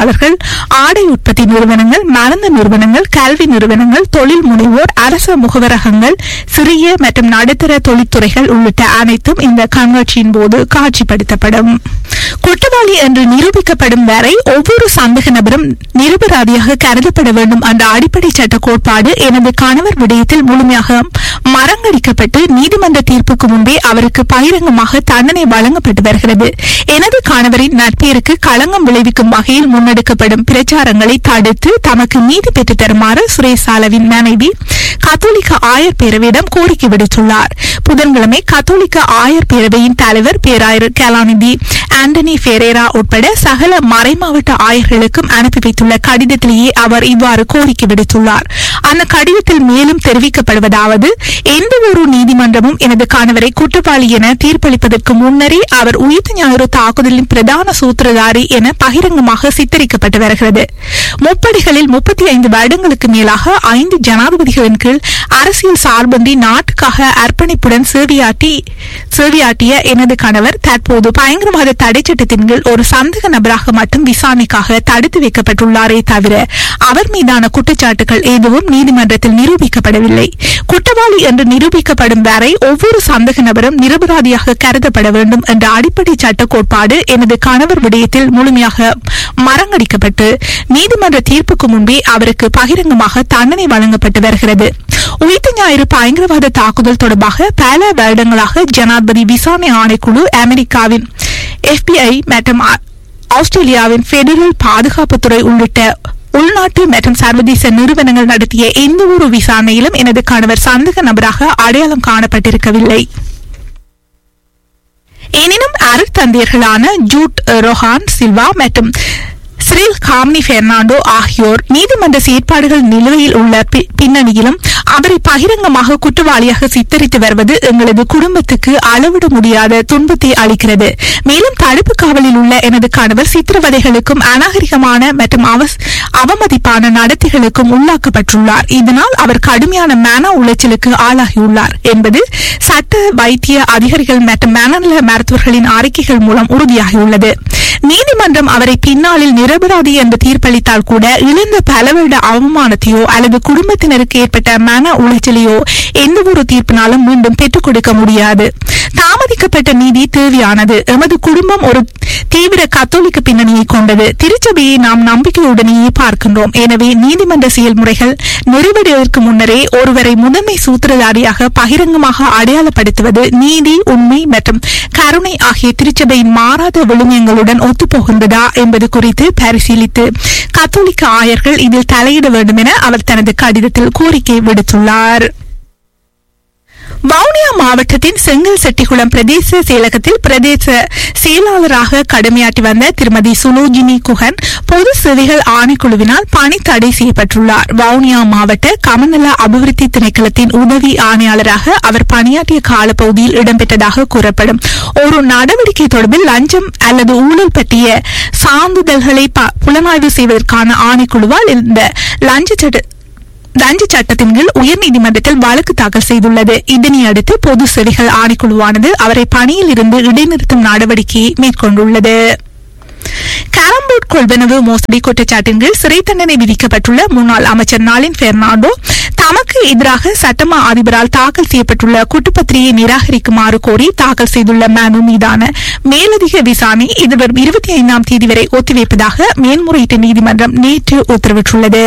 உற்பத்தியாளர்கள் ஆடை உற்பத்தி நிறுவனங்கள் மருந்து நிறுவனங்கள் கல்வி நிறுவனங்கள் தொழில் முனைவோர் அரச முகவரகங்கள் சிறிய மற்றும் நடுத்தர தொழில்துறைகள் உள்ளிட்ட அனைத்தும் இந்த கண்காட்சியின் போது காட்சிப்படுத்தப்படும் குற்றவாளி என்று நிரூபிக்கப்படும் வரை ஒவ்வொரு சந்தேக நபரும் நிரபராதியாக கருதப்பட வேண்டும் என்ற அடிப்படை சட்ட கோட்பாடு எனது கணவர் விடயத்தில் முழுமையாக மறங்கடிக்கப்பட்டு நீதிமன்ற தீர்ப்புக்கு முன்பே அவருக்கு பகிரங்கமாக தண்டனை வழங்கப்பட்டு வருகிறது எனது கணவரின் நட்பேருக்கு களங்கம் விளைவிக்கும் வகையில் முன்னெடுக்கப்படும் பிரச்சாரங்களை தடுத்து தமக்கு நீதி பெற்றுத் தருமாறு சுரேஷ் சாலவின் மனைவி கத்தோலிக்க ஆயர் பேரவையிடம் கோரிக்கை விடுத்துள்ளார் புதன்கிழமை கத்தோலிக்க ஆயர் பேரவையின் தலைவர் பேராயர் கலாநிதி ஆண்டனி ஃபெரேரா உட்பட சகல மறைமாவட்ட ஆயர்களுக்கும் அனுப்பி வைத்துள்ள கடிதத்திலேயே அவர் இவ்வாறு கோரிக்கை விடுத்துள்ளார் அந்த கடிதத்தில் மேலும் தெரிவிக்கப்படுவதாவது எந்த ஒரு நீதிமன்றமும் எனது கணவரை குற்றவாளி என தீர்ப்பளிப்பதற்கு முன்னரே அவர் உயிர்த்த ஞாயிறு தாக்குதலின் பிரதான சூத்திரதாரி என பகிரங்கமாக சித்தரிக்கப்பட்டு வருகிறது முப்படிகளில் முப்பத்தி ஐந்து வருடங்களுக்கு மேலாக ஐந்து ஜனாதிபதிகளின் கீழ் அரசியல் சார்பின்றி நாட்டுக்காக அர்ப்பணிப்புடன் சேவையாற்றி சேவையாற்றிய எனது கணவர் தற்போது பயங்கரவாத தடை சட்டத்தின் கீழ் ஒரு சந்தேக நபராக மட்டும் விசாரணைக்காக தடுத்து வைக்கப்பட்டுள்ளாரே தவிர அவர் மீதான குற்றச்சாட்டுகள் எதுவும் நீதிமன்றத்தில் நிரூபிக்கப்படவில்லை குற்றவாளி என்று நிரூபிக்கப்படும் வரை ஒவ்வொரு சந்தேக நபரும் நிரபராதியாக கருதப்பட வேண்டும் என்ற அடிப்படை சட்ட கோட்பாடு எனது கணவர் விடயத்தில் முழுமையாக மறங்கடிக்கப்பட்டு நீதிமன்ற தீர்ப்புக்கு முன்பே அவருக்கு பகிரங்கமாக தண்டனை வழங்கப்பட்டு வருகிறது உயிர்த்த ஞாயிறு பயங்கரவாத தாக்குதல் தொடர்பாக பல வருடங்களாக ஜனாதிபதி விசாரணை ஆணைக்குழு அமெரிக்காவின் FBI மற்றும் ஆ- ஆஸ்திரேலியாவின் பெடரல் பாதுகாப்புத்துறை உள்ளிட்ட உள்நாட்டு மற்றும் சர்வதேச நிறுவனங்கள் நடத்திய எந்த ஒரு விசாரணையிலும் எனது கணவர் சந்தேக நபராக அடையாளம் காணப்பட்டிருக்கவில்லை எனினும் அருட்தந்தையர்களான ஜூட் ரொஹான் சில்வா மற்றும் சிறில் காம்னி பெர்னாண்டோ ஆகியோர் நீதிமன்ற செயற்பாடுகள் நிலுவையில் உள்ள பி- பின்னணியிலும் அவரை பகிரங்கமாக குற்றவாளியாக சித்தரித்து வருவது எங்களது குடும்பத்துக்கு அளவிட முடியாத துன்பத்தை அளிக்கிறது மேலும் தடுப்பு காவலில் உள்ள எனது கணவர் சித்திரவதைகளுக்கும் அநாகரிகமான மற்றும் அவஸ்- அவமதிப்பான நடத்தைகளுக்கும் உள்ளாக்கப்பட்டுள்ளார் இதனால் அவர் கடுமையான மன உளைச்சலுக்கு ஆளாகியுள்ளார் என்பது சட்ட வைத்திய அதிகாரிகள் மற்றும் மனநல மருத்துவர்களின் அறிக்கைகள் மூலம் உறுதியாகியுள்ளது நீதிமன்றம் அவரை பின்னாளில் நிரபராதி என்று தீர்ப்பளித்தால் கூட இழந்த பல வருட அவமானத்தையோ அல்லது குடும்பத்தினருக்கு ஏற்பட்ட மன உளைச்சலையோ எந்த ஒரு தீர்ப்பினாலும் மீண்டும் பெற்றுக் கொடுக்க முடியாது தாமதிக்கப்பட்ட நீதி தேவையானது எமது குடும்பம் ஒரு தீவிர கத்தோலிக்க பின்னணியை கொண்டது திருச்சபையை நாம் நம்பிக்கையுடனேயே பார்க்கின்றோம் எனவே நீதிமன்ற செயல்முறைகள் நிறைவடைவதற்கு முன்னரே ஒருவரை முதன்மை சூத்திரதாரியாக பகிரங்கமாக அடையாளப்படுத்துவது நீதி உண்மை மற்றும் கருணை ஆகிய திருச்சபையின் மாறாத விழுமியங்களுடன் ஒத்துப்போகின்றதா என்பது குறித்து பரிசீலித்து கத்தோலிக்க ஆயர்கள் இதில் தலையிட வேண்டும் என அவர் தனது கடிதத்தில் கோரிக்கை விடுத்துள்ளார் வவுனியா மாவட்டத்தின் செங்கல் செட்டிகுளம் பிரதேச செயலகத்தில் பிரதேச செயலாளராக கடமையாற்றி வந்த திருமதி சுலோஜினி குஹன் பொது சேவைகள் ஆணைக்குழுவினால் பணி தடை செய்யப்பட்டுள்ளார் வவுனியா மாவட்ட கமநல அபிவிருத்தி திணைக்களத்தின் உதவி ஆணையாளராக அவர் பணியாற்றிய காலப்பகுதியில் இடம்பெற்றதாக கூறப்படும் ஒரு நடவடிக்கை தொடர்பில் லஞ்சம் அல்லது ஊழல் பற்றிய சான்றிதழ்களை ப- புலனாய்வு செய்வதற்கான ஆணைக்குழுவால் இந்த லஞ்ச சட்ட லஞ்ச சட்டத்தின் கீழ் உயர்நீதிமன்றத்தில் வழக்கு தாக்கல் செய்துள்ளது இதனை அடுத்து பொது சேவைகள் ஆணைக்குழுவானது அவரை பணியில் இருந்து இடைநிறுத்தும் நடவடிக்கையை மேற்கொண்டுள்ளது கேரம்போர்ட் கொள்வனவு மோசடி குற்றச்சாட்டின் கீழ் சிறை தண்டனை விதிக்கப்பட்டுள்ள முன்னாள் அமைச்சர் நாளின் பெர்னாண்டோ தமக்கு எதிராக சட்டமா அதிபரால் தாக்கல் செய்யப்பட்டுள்ள குற்றப்பத்திரிகையை நிராகரிக்குமாறு கோரி தாக்கல் செய்துள்ள மனு மீதான மேலதிக விசாரணை எதிர்வரும் இருபத்தி ஐந்தாம் தேதி வரை ஒத்திவைப்பதாக மேல்முறையீட்டு நீதிமன்றம் நேற்று உத்தரவிட்டுள்ளது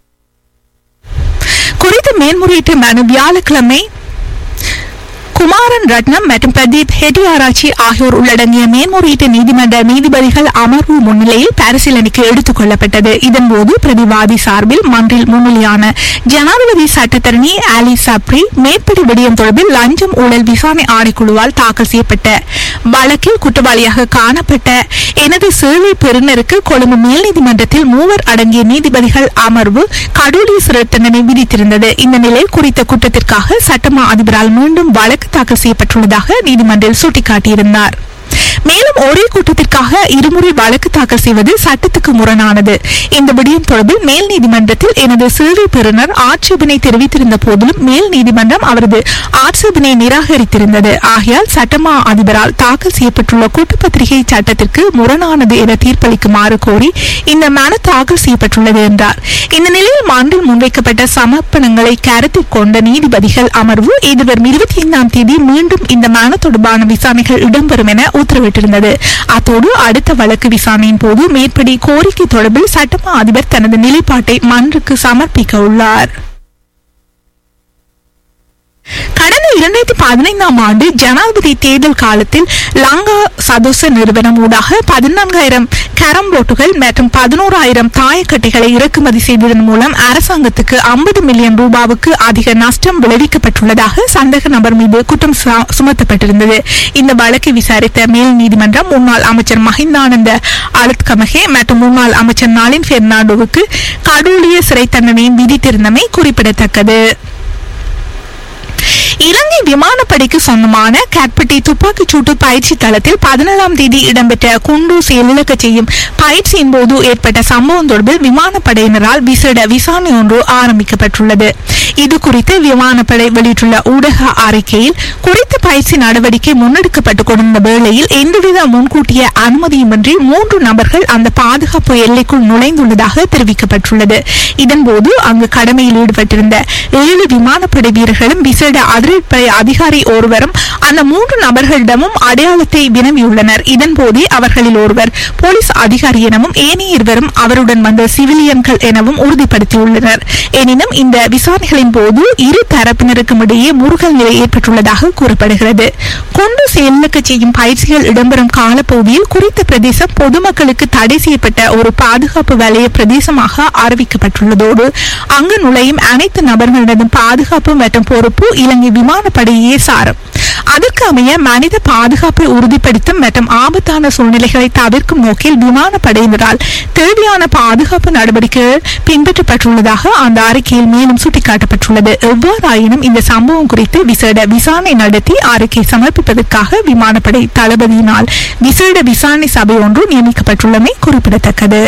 குறித்த மேல்முறையீட்டு மனு வியாழக்கிழமை குமாரன் ரட்னம் மற்றும் பிரதீப் ஹெட்டியாராச்சி ஆகியோர் உள்ளடங்கிய மேல்முறையீட்டு நீதிமன்ற நீதிபதிகள் அமர்வு முன்னிலையில் பரிசீலனைக்கு எடுத்துக் கொள்ளப்பட்டது இதன்போது பிரதிவாதி சார்பில் மன்றில் முன்னிலையான ஜனாதிபதி சட்டத்தரணி அலி சப்ரி மேற்படி விடயம் தொடர்பில் லஞ்சம் ஊழல் விசாரணை ஆணைக்குழுவால் தாக்கல் செய்யப்பட்ட வழக்கில் குற்றவாளியாக காணப்பட்ட எனது சேவை பெறுநருக்கு கொழும்பு மேல் நீதிமன்றத்தில் மூவர் அடங்கிய நீதிபதிகள் அமர்வு கடூழிய சிறை தண்டனை விதித்திருந்தது இந்த நிலையில் குறித்த குற்றத்திற்காக சட்டமா அதிபரால் மீண்டும் வழக்கு தாக்கல் செய்யப்பட்டுள்ளதாக நீதிமன்றில் சுட்டிக்காட்டியிருந்தார் மேலும் ஒரே கூட்டத்திற்காக இருமுறை வழக்கு தாக்கல் செய்வது சட்டத்துக்கு முரணானது இந்த விடயம் தொடர்பில் மேல் நீதிமன்றத்தில் எனது சேவை பெறுநர் ஆட்சேபனை தெரிவித்திருந்த போதிலும் மேல் நீதிமன்றம் அவரது ஆட்சேபனை நிராகரித்திருந்தது ஆகையால் சட்டமா அதிபரால் தாக்கல் செய்யப்பட்டுள்ள கூட்டுப்பத்திரிகை சட்டத்திற்கு முரணானது என தீர்ப்பளிக்குமாறு கோரி இந்த மனு தாக்கல் செய்யப்பட்டுள்ளது என்றார் இந்த நிலையில் மன்றில் முன்வைக்கப்பட்ட சமர்ப்பணங்களை கருத்தில் கொண்ட நீதிபதிகள் அமர்வு எதிர்வரும் இருபத்தி ஐந்தாம் தேதி மீண்டும் இந்த மனு தொடர்பான விசாரணைகள் இடம்பெறும் என உத்தரவிட்டிருந்தது அத்தோடு அடுத்த வழக்கு விசாரணையின் போது மேற்படி கோரிக்கை தொடர்பில் சட்டமா அதிபர் தனது நிலைப்பாட்டை மன்றுக்கு சமர்ப்பிக்க உள்ளார் கடந்த இரண்டாயிரத்தி பதினைந்தாம் ஆண்டு ஜனாதிபதி தேர்தல் காலத்தில் லங்கா சதோச நிறுவனம் ஊடாக பதினான்காயிரம் கரம் போட்டுகள் மற்றும் பதினோராயிரம் தாயக்கட்டைகளை இறக்குமதி செய்ததன் மூலம் அரசாங்கத்துக்கு ஐம்பது மில்லியன் ரூபாவுக்கு அதிக நஷ்டம் விளைவிக்கப்பட்டுள்ளதாக சந்தேக நபர் மீது குற்றம் சா- சுமத்தப்பட்டிருந்தது இந்த வழக்கை விசாரித்த மேல் நீதிமன்றம் முன்னாள் அமைச்சர் மஹிந்தானந்த அலுத்கமகே மற்றும் முன்னாள் அமைச்சர் நளின் பெர்னாண்டோவுக்கு கடூழிய சிறை தண்டனையும் விதித்திருந்தமை குறிப்பிடத்தக்கது இலங்கை விமானப்படைக்கு சொந்தமான கேட்பட்டி துப்பாக்கிச் சூட்டு பயிற்சி தளத்தில் பதினேழாம் தேதி இடம்பெற்ற குண்டு செயலிழக்க செய்யும் பயிற்சியின் போது ஏற்பட்ட சம்பவம் தொடர்பில் விமானப்படையினரால் விசேட விசாரணை ஒன்று ஆரம்பிக்கப்பட்டுள்ளது இது குறித்து விமானப்படை வெளியிட்டுள்ள ஊடக அறிக்கையில் குறித்த பயிற்சி நடவடிக்கை முன்னெடுக்கப்பட்டுக் கொண்டிருந்த வேளையில் எந்தவித முன்கூட்டிய அனுமதியுமின்றி மூன்று நபர்கள் அந்த பாதுகாப்பு எல்லைக்குள் நுழைந்துள்ளதாக தெரிவிக்கப்பட்டுள்ளது இதன்போது அங்கு கடமையில் ஈடுபட்டிருந்த ஏழு விமானப்படை வீரர்களும் விசேட அதிரடிப்படை அதிகாரி ஒருவரும் அந்த மூன்று நபர்களிடமும் அடையாளத்தை வினவியுள்ளனர் இதன்போதே அவர்களில் ஒருவர் போலீஸ் அதிகாரி எனவும் ஏனைய இருவரும் அவருடன் வந்த சிவிலியன்கள் எனவும் உறுதிப்படுத்தியுள்ளனர் எனினும் இந்த விசாரணைகளின் போது இரு தரப்பினருக்கும் இடையே முருகல் நிலை ஏற்பட்டுள்ளதாக கூறப்படுகிறது கொண்டு செயலுக்க செய்யும் பயிற்சிகள் இடம்பெறும் காலப்பகுதியில் குறித்த பிரதேசம் பொதுமக்களுக்கு தடை செய்யப்பட்ட ஒரு பாதுகாப்பு வலய பிரதேசமாக அறிவிக்கப்பட்டுள்ளதோடு அங்கு நுழையும் அனைத்து நபர்களிடமும் பாதுகாப்பு மற்றும் பொறுப்பு இலங்கை விமானப்படையே சாரும் அதற்கு அமைய மனித பாதுகாப்பை உறுதிப்படுத்தும் மற்றும் ஆபத்தான சூழ்நிலைகளை தவிர்க்கும் நோக்கில் விமானப்படையினரால் தேவையான பாதுகாப்பு நடவடிக்கைகள் பின்பற்றப்பட்டுள்ளதாக அந்த அறிக்கையில் மேலும் சுட்டிக்காட்டப்பட்டுள்ளது எவ்வாறாயினும் இந்த சம்பவம் குறித்து விசேட விசாரணை நடத்தி அறிக்கை சமர்ப்பிப்பதற்காக விமானப்படை தளபதியினால் விசேட விசாரணை சபை ஒன்று நியமிக்கப்பட்டுள்ளமை குறிப்பிடத்தக்கது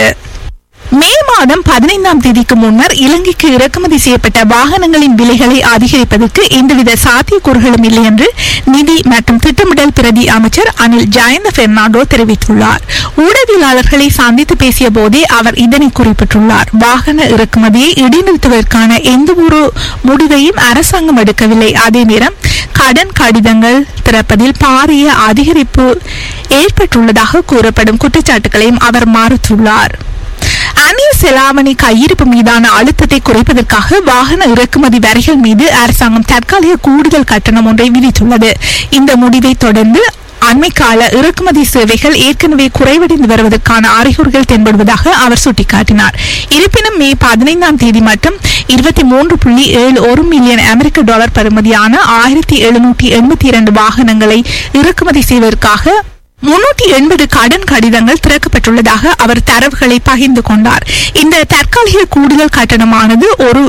மே மாதம் பதினைந்தாம் தேதிக்கு முன்னர் இலங்கைக்கு இறக்குமதி செய்யப்பட்ட வாகனங்களின் விலைகளை அதிகரிப்பதற்கு எந்தவித சாத்தியக்கூறுகளும் இல்லை என்று நிதி மற்றும் திட்டமிடல் பிரதி அமைச்சர் அனில் ஜயந்த பெர்னாண்டோ தெரிவித்துள்ளார் ஊடகவியலாளர்களை சந்தித்து பேசிய போதே அவர் இதனை குறிப்பிட்டுள்ளார் வாகன இறக்குமதியை இடைநிறுத்துவதற்கான எந்த ஒரு முடிவையும் அரசாங்கம் எடுக்கவில்லை அதே நேரம் கடன் கடிதங்கள் திறப்பதில் பாரிய அதிகரிப்பு ஏற்பட்டுள்ளதாக கூறப்படும் குற்றச்சாட்டுகளையும் அவர் மறுத்துள்ளார் அந்நிய செலாவணி கையிருப்பு மீதான அழுத்தத்தை குறைப்பதற்காக வாகன இறக்குமதி வரிகள் மீது அரசாங்கம் தற்காலிக கூடுதல் கட்டணம் ஒன்றை விதித்துள்ளது இந்த முடிவை தொடர்ந்து அண்மைக்கால இறக்குமதி சேவைகள் ஏற்கனவே குறைவடைந்து வருவதற்கான அறிகுறிகள் தென்படுவதாக அவர் சுட்டிக்காட்டினார் இருப்பினும் மே பதினைந்தாம் தேதி மட்டும் இருபத்தி மூன்று புள்ளி ஏழு ஒரு மில்லியன் அமெரிக்க டாலர் பெறுமதியான ஆயிரத்தி எழுநூற்றி எண்பத்தி இரண்டு வாகனங்களை இறக்குமதி செய்வதற்காக முன்னூற்றி எண்பது கடன் கடிதங்கள் திறக்கப்பட்டுள்ளதாக அவர் தரவுகளை பகிர்ந்து கொண்டார் இந்த தற்காலிக கூடுதல் கட்டணமானது ஒரு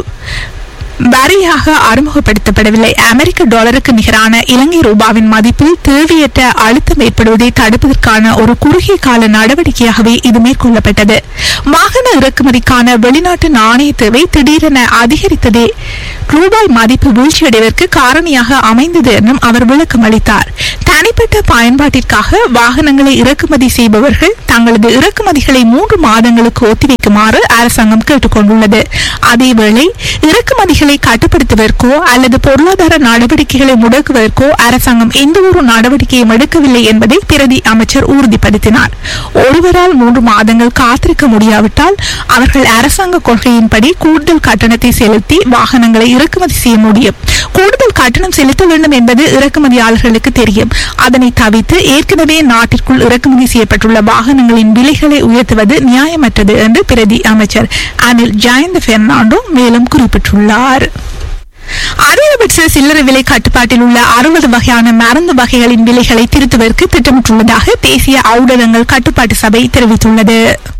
வரியாக அறிமுகப்படுத்தப்படவில்லை அமெரிக்க டாலருக்கு நிகரான இலங்கை ரூபாவின் மதிப்பில் தேவையற்ற அழுத்தம் ஏற்படுவதை தடுப்பதற்கான ஒரு குறுகிய கால நடவடிக்கையாகவே இது மேற்கொள்ளப்பட்டது வாகன இறக்குமதிக்கான வெளிநாட்டு நாணய தேவை திடீரென அதிகரித்ததே ரூபாய் மதிப்பு வீழ்ச்சியடைவதற்கு காரணியாக அமைந்தது என்றும் அவர் விளக்கம் அளித்தார் தனிப்பட்ட பயன்பாட்டிற்காக வாகனங்களை இறக்குமதி செய்பவர்கள் தங்களது இறக்குமதிகளை மூன்று மாதங்களுக்கு ஒத்திவைக்குமாறு அரசாங்கம் கேட்டுக்கொண்டுள்ளது அதேவேளை இறக்குமதிகளை கட்டுப்படுத்துவதற்கோ அல்லது பொருளாதார நடவடிக்கைகளை முடக்குவதற்கோ அரசாங்கம் எந்த ஒரு நடவடிக்கையும் எடுக்கவில்லை என்பதை பிரதி அமைச்சர் உறுதிப்படுத்தினார் ஒருவரால் மூன்று மாதங்கள் காத்திருக்க முடியாவிட்டால் அவர்கள் அரசாங்க கொள்கையின்படி கூடுதல் கட்டணத்தை செலுத்தி வாகனங்களை இறக்குமதி செய்ய முடியும் கூடுதல் கட்டணம் செலுத்த வேண்டும் என்பது இறக்குமதியாளர்களுக்கு தெரியும் அதனை தவிர்த்து ஏற்கனவே நாட்டிற்குள் இறக்குமதி செய்யப்பட்டுள்ள வாகனங்களின் விலைகளை உயர்த்துவது நியாயமற்றது என்று பிரதி அமைச்சர் அனில் ஜயந்த் பெர்னாண்டோ மேலும் குறிப்பிட்டுள்ளார் அதிகபட்ச சில்லறை விலை கட்டுப்பாட்டில் உள்ள அறுபது வகையான மருந்து வகைகளின் விலைகளை திருத்துவதற்கு திட்டமிட்டுள்ளதாக தேசிய ஊடகங்கள் கட்டுப்பாட்டு சபை தெரிவித்துள்ளது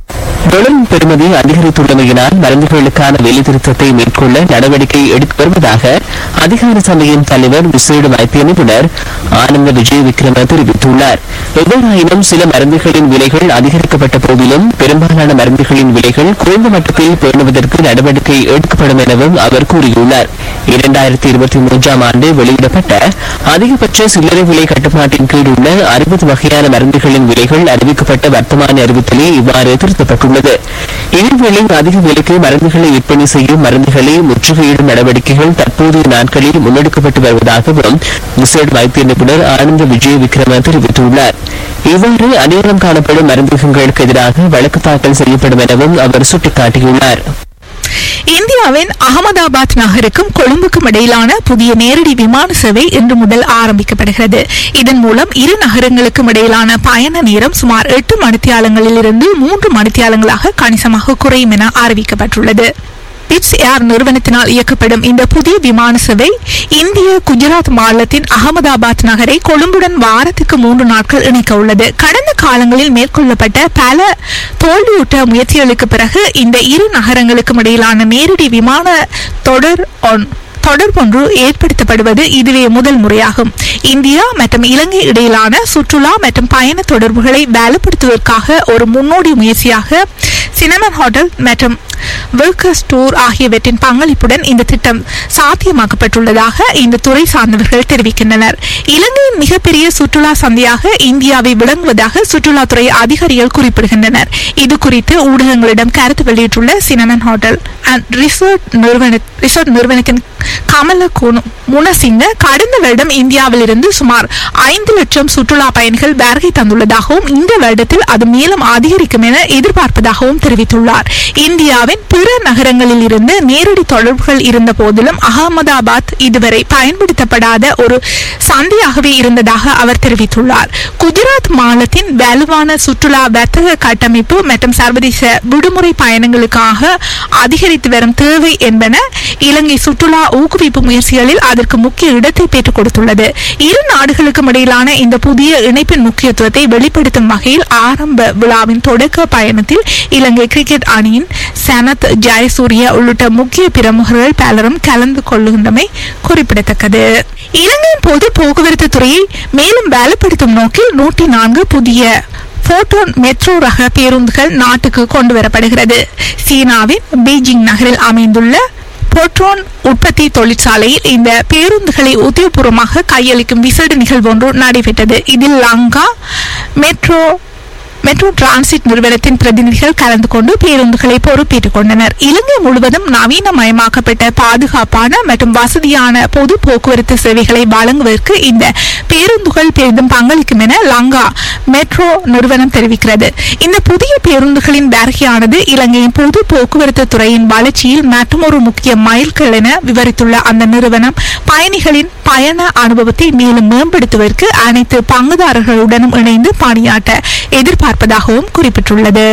விலை பெறுமதி அதிகரித்துள்ளமையினால் மருந்துகளுக்கான விலை திருத்தத்தை மேற்கொள்ள நடவடிக்கை எடுத்து வருவதாக அதிகார சபையின் தலைவர் விசேட வைத்திய நிபுணர் ஆனந்த விஜய விக்ரம தெரிவித்துள்ளார் எவ்வாறாயினும் சில மருந்துகளின் விலைகள் அதிகரிக்கப்பட்ட போதிலும் பெரும்பாலான மருந்துகளின் விலைகள் குறைந்த மட்டத்தில் பேணுவதற்கு நடவடிக்கை எடுக்கப்படும் எனவும் அவர் கூறியுள்ளார் இரண்டாயிரத்தி இருபத்தி மூன்றாம் ஆண்டு வெளியிடப்பட்ட அதிகபட்ச சில்லறை விலை கட்டுப்பாட்டின் கீழ் உள்ள அறுபது வகையான மருந்துகளின் விலைகள் அறிவிக்கப்பட்ட வர்த்தமான அறிவித்தலே இவ்வாறு திருத்தப்பட்டுள்ளது இதேவேளை அதிக விலைக்கு மருந்துகளை விற்பனை செய்யும் மருந்துகளை முற்றுகையிடும் நடவடிக்கைகள் தற்போதைய நாட்களில் முன்னெடுக்கப்பட்டு வருவதாகவும் விசேட வைத்திய நிபுணர் ஆனந்த விஜய விக்ரம தெரிவித்துள்ளார் இவ்வாறு அடையாளம் காணப்படும் மருந்துகளுக்கு எதிராக வழக்கு தாக்கல் செய்யப்படும் எனவும் அவர் சுட்டிக்காட்டியுள்ளார் இந்தியாவின் அகமதாபாத் நகருக்கும் கொழும்புக்கும் இடையிலான புதிய நேரடி விமான சேவை இன்று முதல் ஆரம்பிக்கப்படுகிறது இதன் மூலம் இரு நகரங்களுக்கும் இடையிலான பயண நேரம் சுமார் எட்டு மணித்தியாலங்களில் இருந்து மூன்று மணித்தியாலங்களாக கணிசமாக குறையும் என அறிவிக்கப்பட்டுள்ளது பிப்ஸ் ஏர் நிறுவனத்தினால் இயக்கப்படும் இந்த புதிய விமான சேவை இந்திய குஜராத் மாநிலத்தின் அகமதாபாத் நகரை கொழும்புடன் வாரத்துக்கு மூன்று நாட்கள் இணைக்க உள்ளது கடந்த காலங்களில் மேற்கொள்ளப்பட்ட பல தோல்வியுற்ற முயற்சிகளுக்கு பிறகு இந்த இரு நகரங்களுக்கும் இடையிலான நேரடி விமான தொடர் ஒன் தொடர்பொன்று ஏற்படுத்தப்படுவது இதுவே முதல் முறையாகும் இந்தியா மற்றும் இலங்கை இடையிலான சுற்றுலா மற்றும் பயண தொடர்புகளை வலுப்படுத்துவதற்காக ஒரு முன்னோடி முயற்சியாக சினமன் ஹோட்டல் மற்றும் வெல்கஸ் டூர் ஆகியவற்றின் பங்களிப்புடன் இந்த திட்டம் சாத்தியமாக்கப்பட்டுள்ளதாக இந்த துறை சார்ந்தவர்கள் தெரிவிக்கின்றனர் இலங்கையின் மிகப்பெரிய சுற்றுலா சந்தையாக இந்தியாவை விளங்குவதாக சுற்றுலாத்துறை அதிகாரிகள் குறிப்பிடுகின்றனர் இது குறித்து ஊடகங்களிடம் கருத்து வெளியிட்டுள்ள சினமன் ஹோட்டல் அண்ட் ரிசோர்ட் நிறுவன ரிசோர்ட் நிறுவனத்தின் கமல குணு- முனசிங்க கடந்த வருடம் இந்தியாவிலிருந்து சுமார் ஐந்து லட்சம் சுற்றுலா பயணிகள் வருகை தந்துள்ளதாகவும் இந்த வருடத்தில் அது மேலும் அதிகரிக்கும் என எதிர்பார்ப்பதாகவும் தெரிவித்துள்ளார் இந்தியாவின் பிற நகரங்களில் இருந்து நேரடி தொடர்புகள் இருந்த போதிலும் அகமதாபாத் இதுவரை பயன்படுத்தப்படாத ஒரு சந்தையாகவே இருந்ததாக அவர் தெரிவித்துள்ளார் குஜராத் மாநிலத்தின் வலுவான சுற்றுலா வர்த்தக கட்டமைப்பு மற்றும் சர்வதேச விடுமுறை பயணங்களுக்காக அதிகரித்து வரும் தேவை என்பன இலங்கை சுற்றுலா ஊக்குவிப்பு முயற்சிகளில் அதற்கு முக்கிய இடத்தை பெற்றுக் கொடுத்துள்ளது இரு நாடுகளுக்கும் இடையிலான இந்த புதிய இணைப்பின் முக்கியத்துவத்தை வெளிப்படுத்தும் வகையில் ஆரம்ப விழாவின் தொடக்க பயணத்தில் இலங்கை கிரிக்கெட் அணியின் சனத் ஜெயசூர்யா உள்ளிட்ட முக்கிய பிரமுகர்கள் பலரும் கலந்து கொள்ளுகின்றமை குறிப்பிடத்தக்கது இலங்கையின் பொது போக்குவரத்து துறையை மேலும் வலுப்படுத்தும் நோக்கில் நூற்றி நான்கு புதிய போட்டோன் மெட்ரோ ரக பேருந்துகள் நாட்டுக்கு கொண்டு வரப்படுகிறது சீனாவின் பீஜிங் நகரில் அமைந்துள்ள போட்ரோன் உற்பத்தி தொழிற்சாலையில் இந்த பேருந்துகளை உத்தியோகபூர்வமாக கையளிக்கும் விசேட நிகழ்வு ஒன்று நடைபெற்றது இதில் லங்கா மெட்ரோ மெட்ரோ டிரான்சிட் நிறுவனத்தின் பிரதிநிதிகள் கலந்து கொண்டு பேருந்துகளை பொறுப்பேற்றுக் கொண்டனர் இலங்கை முழுவதும் நவீனமயமாக்கப்பட்ட பாதுகாப்பான மற்றும் வசதியான பொது போக்குவரத்து சேவைகளை வழங்குவதற்கு இந்த பேருந்துகள் பெரிதும் பங்களிக்கும் என லங்கா மெட்ரோ நிறுவனம் தெரிவிக்கிறது இந்த புதிய பேருந்துகளின் வருகையானது இலங்கையின் பொது போக்குவரத்து துறையின் வளர்ச்சியில் மற்றொரு முக்கிய மைல்கல் என விவரித்துள்ள அந்த நிறுவனம் பயணிகளின் பயண அனுபவத்தை மேலும் மேம்படுத்துவதற்கு அனைத்து பங்குதாரர்களுடனும் இணைந்து பணியாற்ற எதிர்பார்ப்பதாகவும் குறிப்பிட்டுள்ளது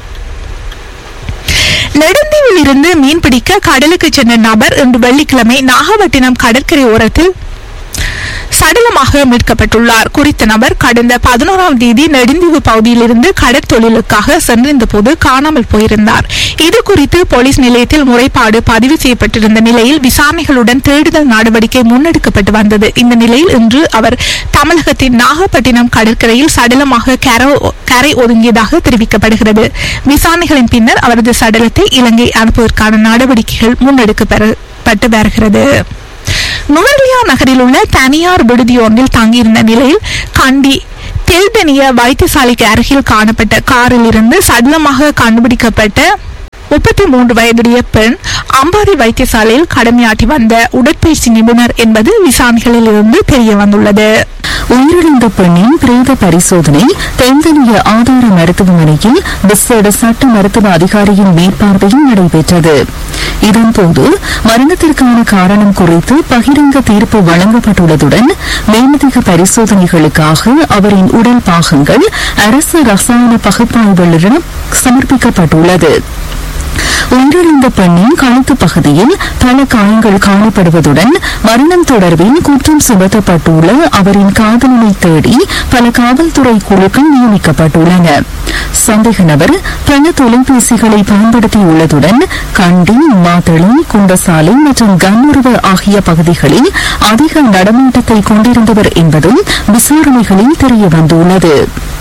நெடுந்தீவில் இருந்து மீன்பிடிக்க கடலுக்கு சென்ற நபர் இன்று வெள்ளிக்கிழமை நாகப்பட்டினம் கடற்கரை ஓரத்தில் சடலமாக மீட்கப்பட்டுள்ளார் குறித்த நபர் கடந்த பதினோராம் தேதி நெடுந்தீவு பகுதியிலிருந்து கடற்தொழிலுக்காக சென்றிருந்த போது காணாமல் போயிருந்தார் இது குறித்து போலீஸ் நிலையத்தில் முறைப்பாடு பதிவு செய்யப்பட்டிருந்த நிலையில் விசாரணைகளுடன் தேடுதல் நடவடிக்கை முன்னெடுக்கப்பட்டு வந்தது இந்த நிலையில் இன்று அவர் தமிழகத்தின் நாகப்பட்டினம் கடற்கரையில் சடலமாக கர- கரை ஒதுங்கியதாக தெரிவிக்கப்படுகிறது விசாரணைகளின் பின்னர் அவரது சடலத்தை இலங்கை அனுப்புவதற்கான நடவடிக்கைகள் முன்னெடுக்கப்பட்டு வருகிறது நுவரெலியா நகரில் உள்ள தனியார் விடுதியொன்றில் தங்கியிருந்த நிலையில் கண்டி தெல்தனிய வைத்தியசாலைக்கு அருகில் காணப்பட்ட காரில் இருந்து சடலமாக கண்டுபிடிக்கப்பட்ட முப்பத்தி மூன்று வயதுடைய பெண் அம்பாறை வைத்தியசாலையில் கடமையாற்றி வந்த உடற்பயிற்சி நிபுணர் என்பது விசாரணைகளில் இருந்து தெரிய வந்துள்ளது உயிரிழந்த பெண்ணின் பிரேத பரிசோதனை தென்தனிய ஆதார மருத்துவமனையில் விசேட சட்ட மருத்துவ அதிகாரியின் மேற்பார்வையில் நடைபெற்றது இதன்போது மரணத்திற்கான காரணம் குறித்து பகிரங்க தீர்ப்பு வழங்கப்பட்டுள்ளதுடன் மேலதிக பரிசோதனைகளுக்காக அவரின் உடல் பாகங்கள் அரசு ரசாயன பகுப்பாய்வாளரிடம் சமர்ப்பிக்கப்பட்டுள்ளது உயிரிழந்த பெண்ணின் கழுத்து பகுதியில் பல காயங்கள் காணப்படுவதுடன் மரணம் தொடர்பில் குற்றம் சுமத்தப்பட்டுள்ள அவரின் காதலனை தேடி பல காவல்துறை குழுக்கள் நியமிக்கப்பட்டுள்ளன சந்தேக நபர் பல தொலைபேசிகளை பயன்படுத்தியுள்ளதுடன் கண்டி மாத்தளி குண்டசாலை மற்றும் கன்னுருவ ஆகிய பகுதிகளில் அதிக நடமாட்டத்தை கொண்டிருந்தவர் என்பதும் விசாரணைகளில் தெரியவந்துள்ளது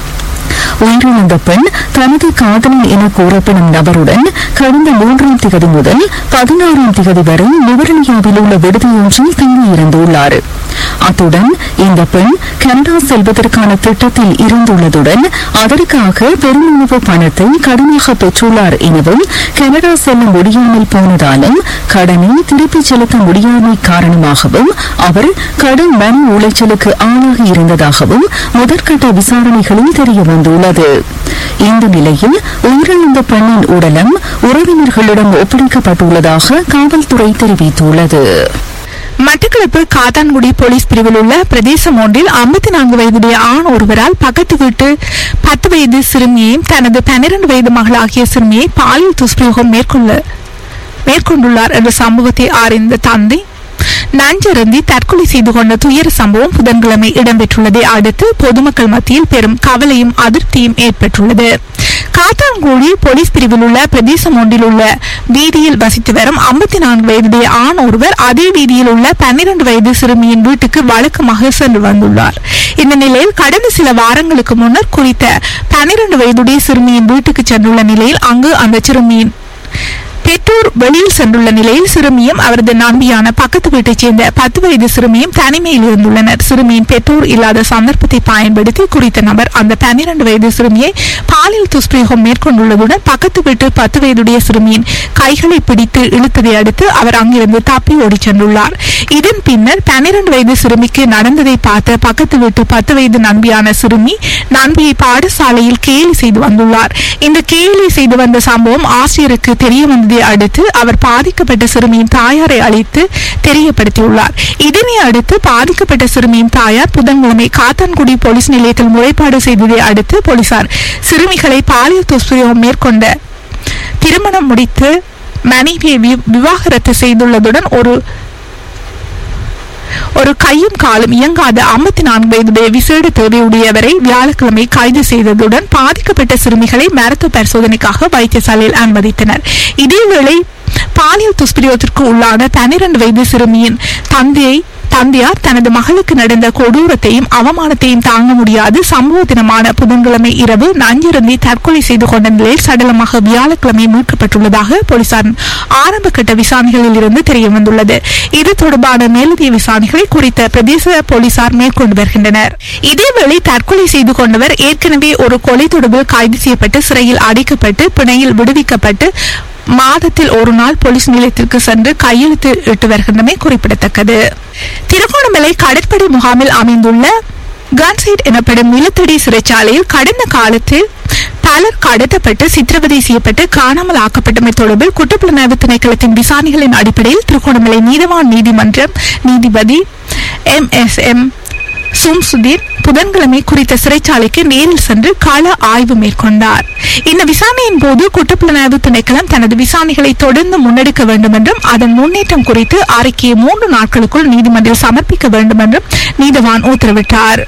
உயிரிழந்த பெண் தனது காதலன் என கூறப்படும் நபருடன் கடந்த மூன்றாம் திகதி முதல் பதினாறாம் திகதி வரை நுவரலியாவில் உள்ள விடுதியொன்றில் தங்கியிருந்துள்ளார் அத்துடன் இந்த பெண் கனடா செல்வதற்கான திட்டத்தில் இருந்துள்ளதுடன் அதற்காக பெருமளவு பணத்தை கடனாக பெற்றுள்ளார் எனவும் கனடா செல்ல முடியாமல் போனதாலும் கடனை திருப்பிச் செலுத்த முடியாமை காரணமாகவும் அவர் கடன் மன உளைச்சலுக்கு ஆளாகி இருந்ததாகவும் முதற்கட்ட விசாரணைகளில் தெரிய வந்துள்ளது இந்த நிலையில் உயிரிழந்த பெண்ணின் உடலம் உறவினர்களிடம் ஒப்படைக்கப்பட்டுள்ளதாக காவல்துறை தெரிவித்துள்ளது மட்டக்களப்பு காத்தான்குடி போலீஸ் பிரிவில் உள்ள பிரதேசம் ஒன்றில் ஐம்பத்தி நான்கு வயதுடைய ஆண் ஒருவரால் பக்கத்து வீட்டு பத்து வயது சிறுமியையும் தனது பன்னிரண்டு வயது மகளாகிய சிறுமியை பாலியல் துஷ்பிரயோகம் மேற்கொள்ள மேற்கொண்டுள்ளார் என்ற சம்பவத்தை அறிந்த தந்தை நஞ்சருந்தி தற்கொலை செய்து கொண்ட துயர சம்பவம் புதன்கிழமை இடம்பெற்றுள்ளதை அடுத்து பொதுமக்கள் மத்தியில் பெரும் கவலையும் அதிருப்தியும் ஏற்பட்டுள்ளது காத்தான்குடி போலீஸ் பிரிவில் உள்ள பிரதேசம் ஒன்றில் உள்ள வீதியில் வசித்து வரும் ஐம்பத்தி நான்கு வயதுடைய ஆண் ஒருவர் அதே வீதியில் உள்ள பன்னிரண்டு வயது சிறுமியின் வீட்டுக்கு வழக்கமாக சென்று வந்துள்ளார் இந்த நிலையில் கடந்த சில வாரங்களுக்கு முன்னர் குறித்த பன்னிரண்டு வயதுடைய சிறுமியின் வீட்டுக்கு சென்றுள்ள நிலையில் அங்கு அந்த சிறுமியின் பெற்றோர் வெளியில் சென்றுள்ள நிலையில் சிறுமியும் அவரது நண்பியான பக்கத்து வீட்டைச் சேர்ந்த பத்து வயது சிறுமியும் தனிமையில் இருந்துள்ளனர் சிறுமியின் பெற்றோர் இல்லாத சந்தர்ப்பத்தை பயன்படுத்தி குறித்த நபர் அந்த பன்னிரண்டு வயது சிறுமியை பாலியல் துஷ்பிரயோகம் மேற்கொண்டுள்ளதுடன் பக்கத்து வீட்டு பத்து வயதுடைய சிறுமியின் கைகளை பிடித்து இழுத்ததை அடுத்து அவர் அங்கிருந்து தப்பி ஓடிச் சென்றுள்ளார் இதன் பின்னர் பன்னிரண்டு வயது சிறுமிக்கு நடந்ததை பார்த்த பக்கத்து வீட்டு பத்து வயது நண்பியான சிறுமி நண்பியை பாடசாலையில் கேலி செய்து வந்துள்ளார் இந்த கேலி செய்து வந்த சம்பவம் ஆசிரியருக்கு தெரிய வந்ததை அடுத்து அவர் பாதிக்கப்பட்ட சிறுமியின் தாயாரை அழைத்து தெரியப்படுத்தியுள்ளார் இதனை அடுத்து பாதிக்கப்பட்ட சிறுமியின் தாயார் புதன்கிழமை காத்தான்குடி போலீஸ் நிலையத்தில் முறைப்பாடு செய்ததை அடுத்து போலீசார் சிறுமிகளை பாலியல் துஷ்பிரயோகம் மேற்கொண்ட திருமணம் முடித்து மனைவியை வி- விவாகரத்து செய்துள்ளதுடன் ஒரு ஒரு கையும் காலும் இயங்காத ஐம்பத்தி நான்கு வயதுடைய விசேட தேவையுடையவரை வியாழக்கிழமை கைது செய்ததுடன் பாதிக்கப்பட்ட சிறுமிகளை மருத்துவ பரிசோதனைக்காக வைத்தியசாலையில் அனுமதித்தனர் இதேவேளை பாலியல் துஷ்பிரயோகத்திற்கு உள்ளான பன்னிரண்டு வயது சிறுமியின் தந்தையை தந்தையார் தனது மகளுக்கு நடந்த கொடூரத்தையும் அவமானத்தையும் தாங்க முடியாது சம்பவ தினமான புதன்கிழமை இரவு நஞ்சிருந்தி தற்கொலை செய்து கொண்ட நிலையில் சடலமாக வியாழக்கிழமை மீட்கப்பட்டுள்ளதாக போலீசார் ஆரம்ப கட்ட விசாரணைகளில் இருந்து தெரிய வந்துள்ளது இது தொடர்பான மேலதிக விசாரணைகளை குறித்த பிரதேச போலீசார் மேற்கொண்டு வருகின்றனர் இதேவேளை தற்கொலை செய்து கொண்டவர் ஏற்கனவே ஒரு கொலை தொடர்பில் கைது செய்யப்பட்டு சிறையில் அடைக்கப்பட்டு பிணையில் விடுவிக்கப்பட்டு மாதத்தில் ஒரு நாள் போலீஸ் நிலையத்திற்கு சென்று கையெழுத்து இட்டு வருகின்றமை குறிப்பிடத்தக்கது திருகோணமலை கடற்படை முகாமில் அமைந்துள்ள கன்சைட் எனப்படும் நிலத்தடி சிறைச்சாலையில் கடந்த காலத்தில் பலர் கடத்தப்பட்டு சித்திரவதை செய்யப்பட்டு காணாமல் ஆக்கப்பட்டமை தொடர்பில் குற்றப்புலனாய்வு திணைக்களத்தின் விசாரணைகளின் அடிப்படையில் திருகோணமலை நீதவான் நீதிமன்றம் நீதிபதி எம் எஸ் எம் சும்சுதீர் புதன்கிழமை குறித்த சிறைச்சாலைக்கு நேரில் சென்று கள ஆய்வு மேற்கொண்டார் இந்த விசாரணையின் போது குற்றப்புலனாய்வு திணைக்களம் தனது விசாரணைகளை தொடர்ந்து முன்னெடுக்க வேண்டும் என்றும் அதன் முன்னேற்றம் குறித்து அறிக்கையை மூன்று நாட்களுக்குள் நீதிமன்றில் சமர்ப்பிக்க வேண்டும் என்றும் நீதவான் உத்தரவிட்டார்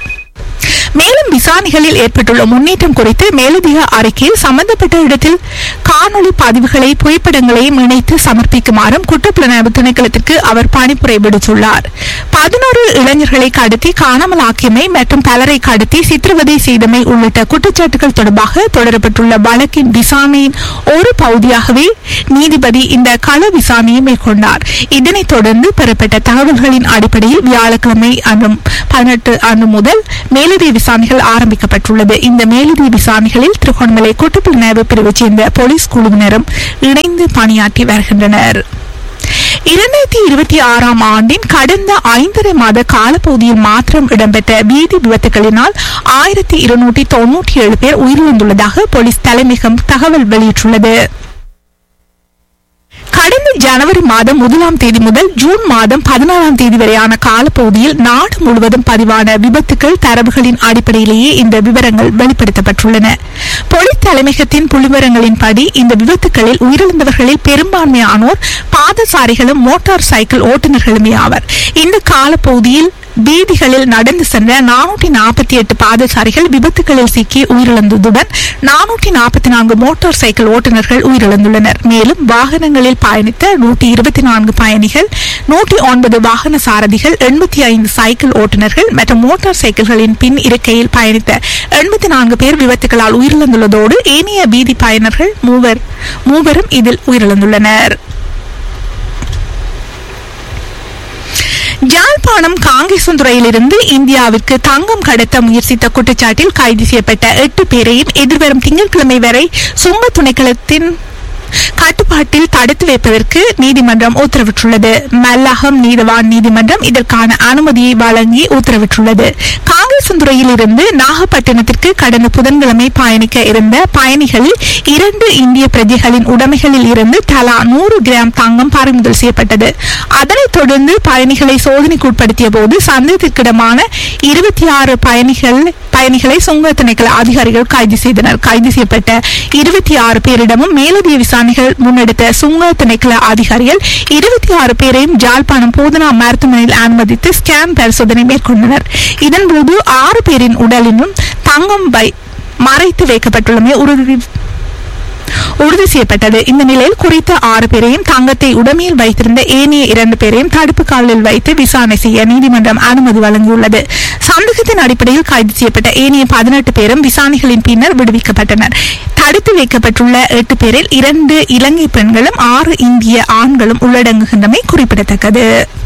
மேலும் விசாரணைகளில் ஏற்பட்டுள்ள முன்னேற்றம் குறித்து மேலதிக அறிக்கையில் சம்பந்தப்பட்ட இடத்தில் காணொளி பதிவுகளை புகைப்படங்களையும் இணைத்து சமர்ப்பிக்குமாறும் குற்றப்புலனாய்வு திணைக்களத்திற்கு அவர் பணிப்புரை விடுத்துள்ளார் பதினோரு இளைஞர்களை கடத்தி காணாமல் ஆக்கியமை மற்றும் பலரை கடத்தி சித்திரவதை செய்தமை உள்ளிட்ட குற்றச்சாட்டுகள் தொடர்பாக தொடரப்பட்டுள்ள வழக்கின் விசாரணையின் ஒரு பகுதியாகவே நீதிபதி இந்த கள விசாரணையை மேற்கொண்டார் இதனைத் தொடர்ந்து பெறப்பட்ட தகவல்களின் அடிப்படையில் வியாழக்கிழமை அன்று பதினெட்டு அன்று முதல் மேலதிக விசாரணைகள் ஆரம்பிக்கப்பட்டுள்ளது இந்த மேலதிக விசாரணைகளில் திருகோணமலை குற்றப்புலனாய்வு பிரிவைச் சேர்ந்த போலீஸ் குழுவினரும் இணைந்து பணியாற்றி வருகின்றனர் இரண்டாயிரத்தி இருபத்தி ஆறாம் ஆண்டின் கடந்த ஐந்தரை மாத காலப்பகுதியில் மாத்திரம் இடம்பெற்ற வீதி விபத்துகளினால் ஆயிரத்தி இருநூற்றி தொன்னூற்றி ஏழு பேர் உயிரிழந்துள்ளதாக போலீஸ் தலைமையகம் தகவல் வெளியிட்டுள்ளது கடந்த ஜனவரி மாதம் முதலாம் தேதி முதல் ஜூன் மாதம் பதினாறாம் தேதி வரையான காலப்பகுதியில் நாடு முழுவதும் பதிவான விபத்துக்கள் தரவுகளின் அடிப்படையிலேயே இந்த விவரங்கள் வெளிப்படுத்தப்பட்டுள்ளன போலீஸ் தலைமையகத்தின் புள்ளிவிவரங்களின்படி இந்த விபத்துக்களில் உயிரிழந்தவர்களில் பெரும்பான்மையானோர் பாதசாரிகளும் மோட்டார் சைக்கிள் ஓட்டுநர்களுமே ஆவர் இந்த காலப்பகுதியில் வீதிகளில் நடந்து சென்ற நானூற்றி நாற்பத்தி எட்டு பாதசாரிகள் விபத்துகளில் சிக்கி உயிரிழந்ததுடன் நானூற்றி நாற்பத்தி நான்கு மோட்டார் சைக்கிள் ஓட்டுநர்கள் உயிரிழந்துள்ளனர் மேலும் வாகனங்களில் பயணித்த நூற்றி இருபத்தி நான்கு பயணிகள் நூற்றி ஒன்பது வாகன சாரதிகள் எண்பத்தி ஐந்து சைக்கிள் ஓட்டுநர்கள் மற்றும் மோட்டார் சைக்கிள்களின் பின் இருக்கையில் பயணித்த எண்பத்தி நான்கு பேர் விபத்துகளால் உயிரிழந்துள்ளதோடு ஏனைய வீதி பயணர்கள் மூவர் மூவரும் இதில் உயிரிழந்துள்ளனர் யாழ்ப்பாணம் காங்கேசந்துறையிலிருந்து இந்தியாவிற்கு தங்கம் கடத்த முயற்சித்த குற்றச்சாட்டில் கைது செய்யப்பட்ட எட்டு பேரையும் எதிர்வரும் திங்கட்கிழமை வரை சுங்க துணைக்களத்தின் கட்டுப்பாட்டில் தடுத்து வைப்பதற்கு நீதிமன்றம் உத்தரவிட்டுள்ளது மல்லாகம் நீதவான் நீதிமன்றம் இதற்கான அனுமதியை வழங்கி உத்தரவிட்டுள்ளது காங்கேசந்துறையில் இருந்து நாகப்பட்டினத்திற்கு கடந்த புதன்கிழமை பயணிக்க இருந்த பயணிகளில் இரண்டு இந்திய பிரஜைகளின் உடைமைகளில் இருந்து தலா நூறு கிராம் தங்கம் பறிமுதல் செய்யப்பட்டது அதனைத் தொடர்ந்து பயணிகளை சோதனைக்குட்படுத்திய போது சந்தேகத்திற்கிடமான இருபத்தி ஆறு பயணிகள் பயணிகளை சுங்க திணைக்கள அதிகாரிகள் கைது செய்தனர் கைது செய்யப்பட்ட இருபத்தி ஆறு பேரிடமும் மேலதிக விசாரணைகள் முன்னெடுத்த சுங்க திணைக்கள அதிகாரிகள் இருபத்தி ஆறு பேரையும் ஜாழ்ப்பாணம் போதனா மருத்துவமனையில் அனுமதித்து ஸ்கேன் பரிசோதனை மேற்கொண்டனர் இதன்போது ஆறு பேரின் உடலினும் தங்கம் வை மறைத்து வைக்கப்பட்டுள்ளமை உறுதி உறுதி செய்யப்பட்டது இந்த நிலையில் குறித்த ஆறு பேரையும் தங்கத்தை உடமையில் வைத்திருந்த ஏனைய இரண்டு பேரையும் தடுப்பு காவலில் வைத்து விசாரணை செய்ய நீதிமன்றம் அனுமதி வழங்கியுள்ளது சந்தேகத்தின் அடிப்படையில் கைது செய்யப்பட்ட ஏனைய பதினெட்டு பேரும் விசாரணைகளின் பின்னர் விடுவிக்கப்பட்டனர் தடுத்து வைக்கப்பட்டுள்ள எட்டு பேரில் இரண்டு இலங்கை பெண்களும் ஆறு இந்திய ஆண்களும் உள்ளடங்குகின்றமை குறிப்பிடத்தக்கது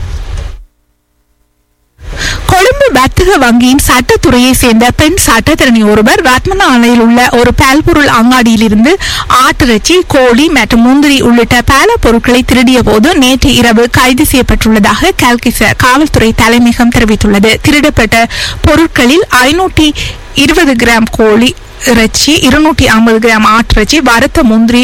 கொழும்பு வர்த்தக வங்கியின் சட்டத்துறையை சேர்ந்த பெண் சட்டத்திறனி ஒருவர் ரத்மனாலையில் உள்ள ஒரு பால்பொருள் அங்காடியிலிருந்து ஆட்டிறைச்சி கோழி மற்றும் முந்திரி உள்ளிட்ட பல பொருட்களை திருடிய போது நேற்று இரவு கைது செய்யப்பட்டுள்ளதாக கல்கிச காவல்துறை தலைமையகம் தெரிவித்துள்ளது திருடப்பட்ட பொருட்களில் ஐநூற்றி இருபது கிராம் கோழி இறைச்சி இருநூற்றி ஐம்பது கிராம் ஆட்டிறைச்சி வறுத்த முந்திரி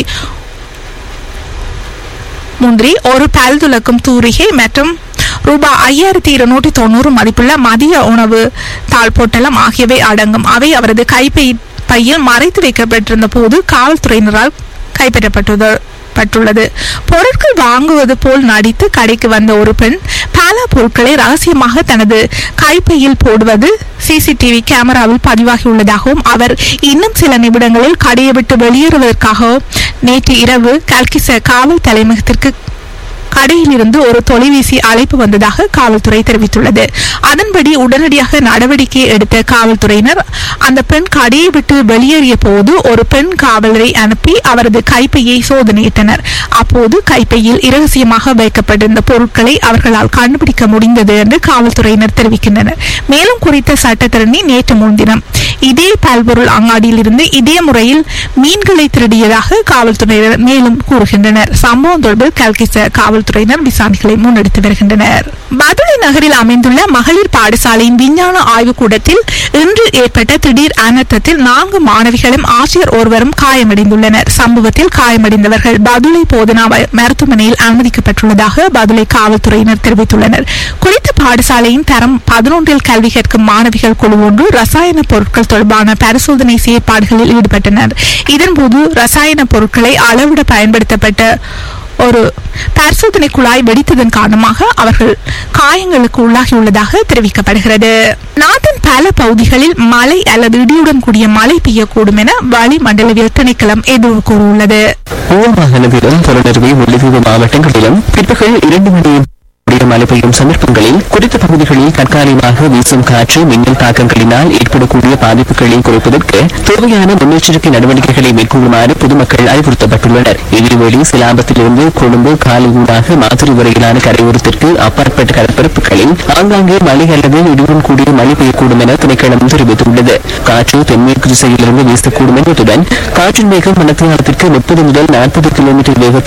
முந்திரி ஒரு பல் துலக்கும் தூரிகை மற்றும் ரூபாய் ஐயாயிரத்தி இருநூற்றி தொண்ணூறு மதிப்புள்ள மதிய உணவு தாள் பொட்டலம் ஆகியவை அடங்கும் அவை அவரது கைப்பை பையில் மறைத்து வைக்கப்பட்டிருந்த போது காவல்துறையினரால் கைப்பற்றப்பட்டது பட்டுள்ளது பொருட்கள் வாங்குவது போல் நடித்து கடைக்கு வந்த ஒரு பெண் பல பொருட்களை ரகசியமாக தனது கைப்பையில் போடுவது சிசிடிவி கேமராவில் பதிவாகியுள்ளதாகவும் அவர் இன்னும் சில நிமிடங்களில் கடையை விட்டு வெளியேறுவதற்காக நேற்று இரவு கல்கிச காவல் தலைமையகத்திற்கு கடையிலிருந்து ஒரு தொலைபேசி அழைப்பு வந்ததாக காவல்துறை தெரிவித்துள்ளது அதன்படி உடனடியாக நடவடிக்கை எடுத்த காவல்துறையினர் அந்த பெண் கடையை விட்டு வெளியேறிய போது ஒரு பெண் காவலரை அனுப்பி அவரது கைப்பையை சோதனையிட்டனர் அப்போது கைப்பையில் இரகசியமாக வைக்கப்பட்டிருந்த பொருட்களை அவர்களால் கண்டுபிடிக்க முடிந்தது என்று காவல்துறையினர் தெரிவிக்கின்றனர் மேலும் குறித்த சட்டத்திறனி நேற்று முன்தினம் இதே பல்பொருள் அங்காடியிலிருந்து இதே முறையில் மீன்களை திருடியதாக காவல்துறையினர் மேலும் கூறுகின்றனர் சம்பவம் தொடர்பில் கல்கிச காவல்துறையினர் விசாரணைகளை முன்னெடுத்து வருகின்றனர் பதுளை நகரில் அமைந்துள்ள மகளிர் பாடசாலையின் விஞ்ஞான ஆய்வுக்கூடத்தில் இன்று ஏற்பட்ட திடீர் அனர்த்தத்தில் நான்கு மாணவிகளும் ஆசிரியர் ஒருவரும் காயமடைந்துள்ளனர் சம்பவத்தில் காயமடைந்தவர்கள் பதுளை போதனா வ- மருத்துவமனையில் அனுமதிக்கப்பட்டுள்ளதாக பதுளை காவல்துறையினர் தெரிவித்துள்ளனர் குறித்த பாடசாலையின் தரம் பதினொன்றில் கல்வி கற்கும் மாணவிகள் குழு ஒன்று ரசாயன பொருட்கள் தொடர்பான பரிசோதனை செயற்பாடுகளில் ஈடுபட்டனர் இதன்போது ரசாயன பொருட்களை அளவிட பயன்படுத்தப்பட்ட ஒரு பரிசோதனை குழாய் வெடித்ததன் காரணமாக அவர்கள் காயங்களுக்கு உள்ளாகியுள்ளதாக தெரிவிக்கப்படுகிறது நாட்டின் பல பகுதிகளில் மழை அல்லது இடியுடன் கூடிய மழை பெய்யக்கூடும் என வளிமண்டலவியல் திணைக்களம் எதிர்வு கூறியுள்ளது மாகாணத்திலும் புறநறுவை முல்லைத்தீவு மாவட்டங்களிலும் பிற்பகல் இரண்டு மணி கூடிய மழை பெய்யும் சந்தர்ப்பங்களில் குறித்த பகுதிகளில் தற்காலிகமாக வீசும் காற்று மின்னல் தாக்கங்களினால் ஏற்படக்கூடிய பாதிப்புகளை குறைப்பதற்கு தேவையான முன்னெச்சரிக்கை நடவடிக்கைகளை மேற்கொள்ளுமாறு பொதுமக்கள் அறிவுறுத்தப்பட்டுள்ளனர் இதேவேளை சிலாபத்திலிருந்து கொழும்பு காலியூடாக மாதிரி வரையிலான கரையோரத்திற்கு அப்பாற்பட்ட கடற்பரப்புகளில் ஆங்காங்கே மழை அல்லது இடியுடன் கூடிய மழை பெய்யக்கூடும் என திணைக்களம் தெரிவித்துள்ளது காற்று தென்மேற்கு திசையிலிருந்து வீசக்கூடும் என்பதுடன் காற்றின் வேகம் மணத்தியாலத்திற்கு முப்பது முதல் நாற்பது கிலோமீட்டர் வேகத்தில்